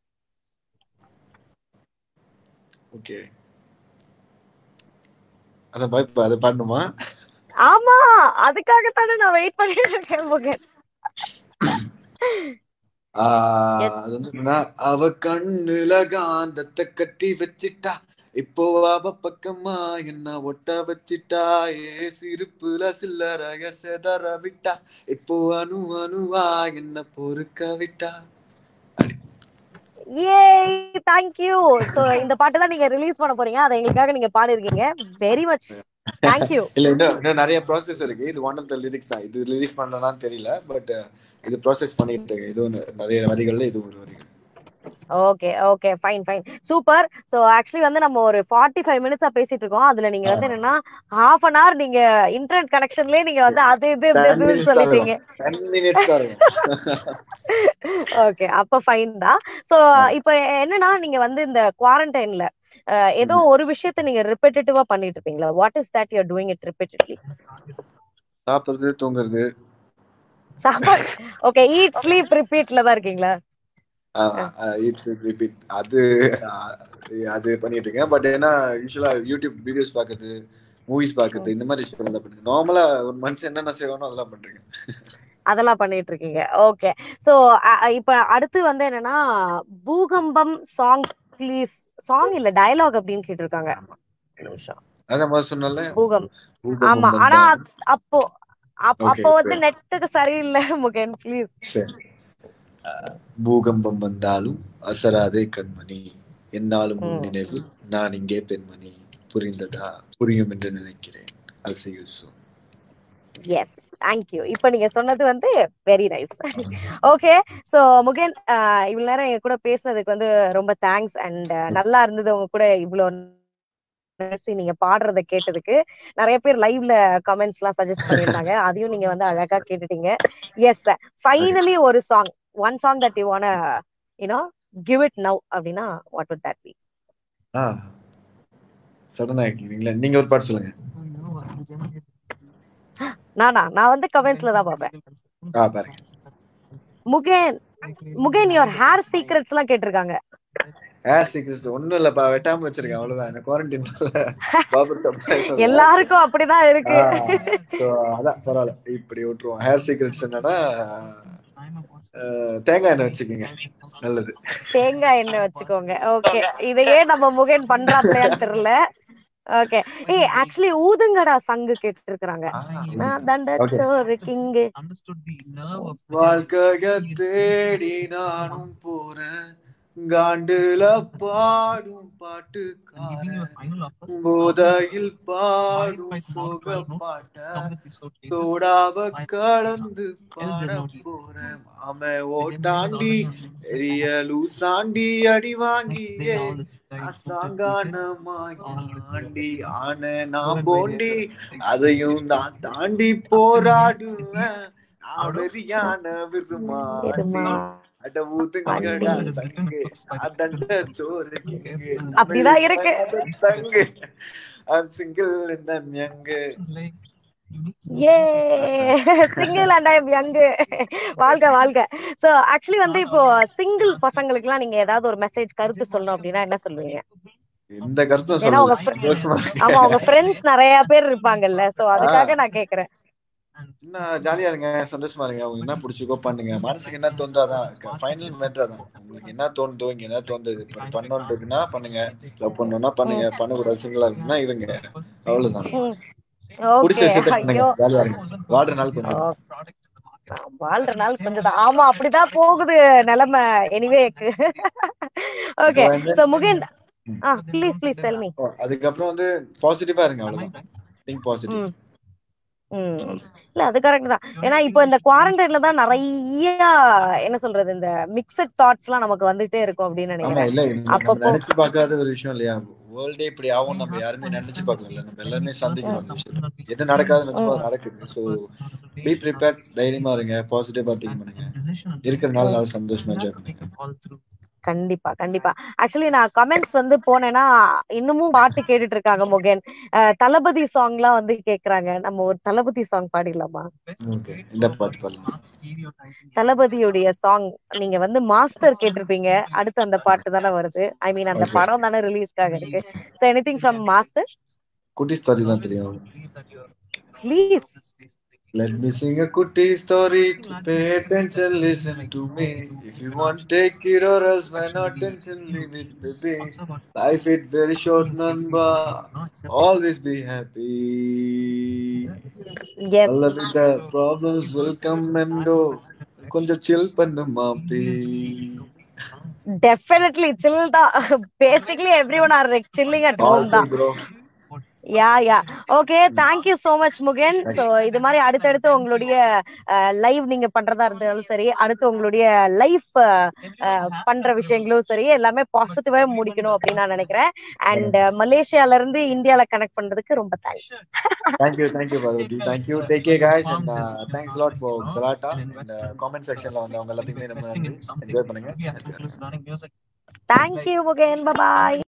okay அத பாய் அதை பாடணுமா ஆமா அதுக்காகத்தானே நான் வெயிட் பண்ணிட்டு இருக்கேன் முகன் ஆஹ் எத்- அது வந்து என்னன்னா, அவ கண்ணுல காந்தத்தை கட்டி வச்சிட்டா இப்போ அவ பக்கமா என்ன ஒட்ட வச்சிட்டா ஏ சிரிப்புல சில்லறைய செதற விட்டா இப்போ அணு அணுவா என்ன பொறுக்க விட்டா ஏ தேங்க்யூ சோ இந்த பாட்டு தான் நீங்க ரிலீஸ் பண்ண போறீங்க அதை எங்களுக்காக நீங்க பாடிருக்கீங்க வெரி மச் தேங்க்யூ இல்ல இன்னும் இன்னும் நிறைய ப்ராசஸ் இருக்கு இது ஒன் ஆஃப் த லிரிக்ஸ் தான் இது ரிலீஸ் பண்ணலாம்னு தெரியல பட் இது ப்ராசஸ் பண்ணிட்டு இருக்கேன் இது ஒன்று நிறைய வரிகள்ல இது ஒரு வரிகள் okay okay fine fine super so actually வந்து நம்ம ஒரு ஃபார்ட்டி ஃபைவ் மினிட்ஸா பேசிட்டு இருக்கோம் அதுல நீங்க வந்து என்னன்னா ஹாஃப் அன் ஹவர் நீங்க இன்டர்நெட் கனெக்ஷன்லயே நீங்க வந்து அது இது இது டென் இதுன்னு மினிட்ஸ் தான் சொல்லிட்டீங்க இருக்கும் டென் மினிட்ஸ் தான் இருக்கும் ஓகே அப்ப ஃபைன் தான் சோ இப்போ என்னன்னா நீங்க வந்து இந்த குவாரண்டைன்ல ஏதோ ஒரு விஷயத்த நீங்க ரிப்பீட்டேட்டிவா பண்ணிட்டு இருப்பீங்களா what is that you doing it repeatedly சாப்பிடுறது தூங்குறது சாப்பாடு ஓகே ஈட் ஸ்லீப் ரிப்பீட்ல தான் இருக்கீங்களா இட்ஸ் ரிப்பீட் அது ஆஹ் அது பண்ணிட்டு இருக்கேன் பட் ஏன்னா யூஸ்வலா யூடியூப் வீடியோஸ் பார்க்கறது மூவிஸ் பார்க்கறது இந்த மாதிரி விஷயம் தான் பண்ணுங்க நார்மலா ஒரு மனுஷன் என்னென்ன செய்வானோ அதெல்லாம் பண்றீங்க அதெல்லாம் பண்ணிட்டு இருக்கீங்க ஓகே சோ இப்ப அடுத்து வந்து என்னன்னா பூகம்பம் சாங் ப்ளீஸ் சாங் இல்ல டயலாக் அப்படின்னு கேட்டிருக்காங்க ஒரு நிமிஷம் அதான் மாதிரி சொன்னல பூகம் பூகம்பம் ஆமா ஆனா வந்தா- அப்- அப்போ அப்- Okay, அப்போ வந்து சரி. நெட்டுக்கு சரியில்லை முகன் ப்ளீஸ் சரி. ஆஹ் பூகம்பம் வந்தாலும் அசராதே கண்மணி என்னாலும் உன் ம். நினைவு நான் இங்கே பெண்மணி புரிந்ததா புரியும் என்று நினைக்கிறேன் அல்சை யூசு எஸ் தேங்க்யூ இப்ப நீங்க சொன்னது வந்து வெரி நைஸ் ஓகே சோ முகன் ஆஹ் இவ்வளவு நேரம் எங்க கூட பேசுனதுக்கு வந்து ரொம்ப தேங்க்ஸ் அண்ட் நல்லா இருந்தது உங்க கூட இவ்வளவு பேசி நீங்க பாடுறத கேட்டதுக்கு நிறைய பேர் லைவ்ல கமெண்ட்ஸ் எல்லாம் சஜஸ்ட் பண்ணிருந்தாங்க அதையும் நீங்க வந்து அழகா கேட்டுட்டீங்க எஸ் ஃபைனலி ஒரு song one song that you wanna you know give it now அப்படின்னா வாட் would that be ஆ சடனா இருக்கீங்களா நீங்க ஒரு பாட்டு சொல்லுங்க நானா நான் வந்து கமெண்ட்ஸ்ல தான் பார்ப்பேன் ஆ பாருங்க Mugen Mugen your hair secrets எல்லாம் கேட்டிருக்காங்க ஹேர் சீக்ரெட்ஸ் ஒண்ணும் இல்லப்பா வெட்டாம வச்சிருக்கேன் அவ்வளவுதான் எனக்கு குவாரண்டைன் பாபர் சப்ளைஸ் எல்லாருக்கும் அப்படிதான் இருக்கு ஸோ அதான் பரவாயில்ல இப்படி விட்டுருவோம் ஹேர் சீக்ரெட்ஸ் என்னன்னா அஹ், தேங்காய் எண்ணெய் வச்சுக்கோங்க நல்லது தேங்காய் எண்ணெய் வச்சுக்கோங்க ஓகே இதையே நம்ம முகேன் பண்றாப்லையான்னு தெரியல ஓகே ஏய் ஆக்சுவலி ஊதுங்கடா சங்கு கேட்டு இருக்காங்க நான் தண்ட Okay. சோறு கிங்கு understood the nerve of வாழ்க்கைய தேடி நானும் போறேன் காண்டுல பாடும் giving you a பாட்டுக்காரன் final offer. போதையில் பாடும் சோக பாட்ட Come with the suitcases. சோடாவ கலந்து பாட போறேன் மாம ஓட்டாண்டி பெரிய லூசாண்டி அடி Next வாங்கியே day, all the skies அஸ்தாங்கான Mandi ஆன நான் போண்டி அதையும் நான் தாண்டி போராடுவேன் நான் வெறியான விருமாண்டி இருமா. அட ஊதுங்கடா வண்டி. சங்கு அதண்ட சோறு கிங்கு அப்படிதான் இருக்கு. சங்கு I'm single in the young like a single and I'm young வாழ்க வாழ்க சோ ஆக்சுவலி வந்து இப்போ சிங்கிள் பசங்களுக்கு எல்லாம் நீங்க ஏதாவது ஒரு மெசேஜ் கருத்து சொல்லணும் அப்படின்னா என்ன சொல்லுவீங்க இந்த கருத்தும் ஏன்னா உங்க சொல்லலாம் சந்தோஷமா இருக்கு. ஆமா உங்க ஃப்ரெண்ட்ஸ் நிறைய பேர் இருப்பாங்கல்ல சோ அதுக்காக நான் கேக்குறேன் என்ன ஜாலியா இருங்க சந்தோஷமா இருங்க உங்களுக்கு என்ன பிடிச்சிக்கோ பண்ணுங்க மனசுக்கு என்ன தோன்றாதான் ஃபைனல் மேட்டர் தான் உங்களுக்கு என்ன தோணுதோ இங்க என்ன தோணுது இப்ப பண்ணணும்னு இருக்குன்னா பண்ணுங்க லவ் பண்ணணும்னா பண்ணுங்க பண்ணக்கூடாது சிங்கிளா இருக்குன்னா இருங்க அவ்வளவுதான் ம். பிடிச்ச ஓகே விஷயத்த பண்ணுங்க ஐயோ ஜாலியா இருங்க வாழ்ற நாள் கொஞ்சம் ஓ, வாழ்ற நாள் கொஞ்சம் தான் ஆமா அப்படிதான் போகுது நிலைமை எனிவே ஓகே இப்போ வந்து- சோ முகேன் ஆ please please tell me oh, அதுக்கப்புறம் வந்து பாசிட்டிவா இருங்க அவ்வளவுதான் திங்க் பாசிட்டிவ் ம் ம் இல்ல அது கரெக்ட் தான் ஏன்னா இப்போ இந்த குவாரண்டைன்ல தான் நிறைய என்ன சொல்றது இந்த மிக்சட் தாட்ஸ் எல்லாம் நமக்கு வந்துட்டே இருக்கும் அப்படின்னு ஆமா நினைக்கிறேன் இல்ல இது நம்ம அப்பப்போ நினைச்சு பார்க்காத ஒரு விஷயம் இல்லையா வேர்ல்டே இப்படி ஆகும் நம்ம யாருமே நினைச்சு பார்க்கல நம்ம எல்லாருமே சந்திக்கணும் அந்த விஷயம் எது நடக்காது நினைச்சோம் அது நடக்குது ஸோ பி ப்ரிப்பேர் தைரியமா இருங்க பாசிட்டிவா திங்க் பண்ணுங்க இருக்கிற நாள் நாள் சந்தோஷமா என்ஜாய் பண்ணுங்க கண்டிப்பா கண்டிப்பா ஆக்சுவலி நான் கமெண்ட்ஸ் வந்து போனேன்னா இன்னமும் பாட்டு கேட்டுட்டு இருக்காங்க முகேன் அஹ் தளபதி சாங் எல்லாம் வந்து கேக்குறாங்க நம்ம ஒரு தளபதி சாங் பாடிடலாமா ஓகே இந்த பாட்டு பாடலாம் தளபதியுடைய சாங் நீங்க வந்து மாஸ்டர் கேட்டிருப்பீங்க அடுத்து அந்த பாட்டு தானே வருது ஐ மீன் அந்த Okay. படம் தானே ரிலீஸ்க்காக இருக்கு so anything from Master Kutti story தான் தெரியும் please Let me sing a kutti story. Pay attention, listen to me. If you want, take it or else, why not attention, leave it, baby. Life it very short, number. Always be happy. Yes All of the problems will come and go. கொஞ்சம் chill பண்ணு மாப்பி டெஃபினெட்லி சில் தான் basically every one are chilling at home All தான் bro. Yeah yeah okay thank you so much Mugen so இது மாதிரி அடுத்தடுத்து உங்களுடைய லைவ் நீங்க பண்றதா இருந்தாலும் சரி அடுத்து உங்களுடைய லைஃப் பண்ற விஷயங்களும் சரி எல்லாமே பாசிட்டிவா முடிக்கணும் அப்படின்னு நான் நினைக்கிறேன் அண்ட் மலேசியால இருந்து இந்தியால கனெக்ட் பண்றதுக்கு ரொம்ப thanks Thank you, thank you, Parvati. Thank you. Take care, guys, and uh, thanks a lot for Galata. And uh, comment section ல வந்து அவங்க எல்லாத்தையுமே நம்ம வந்து enjoy பண்ணுங்க. தேங்க்யூ முகன் பாய்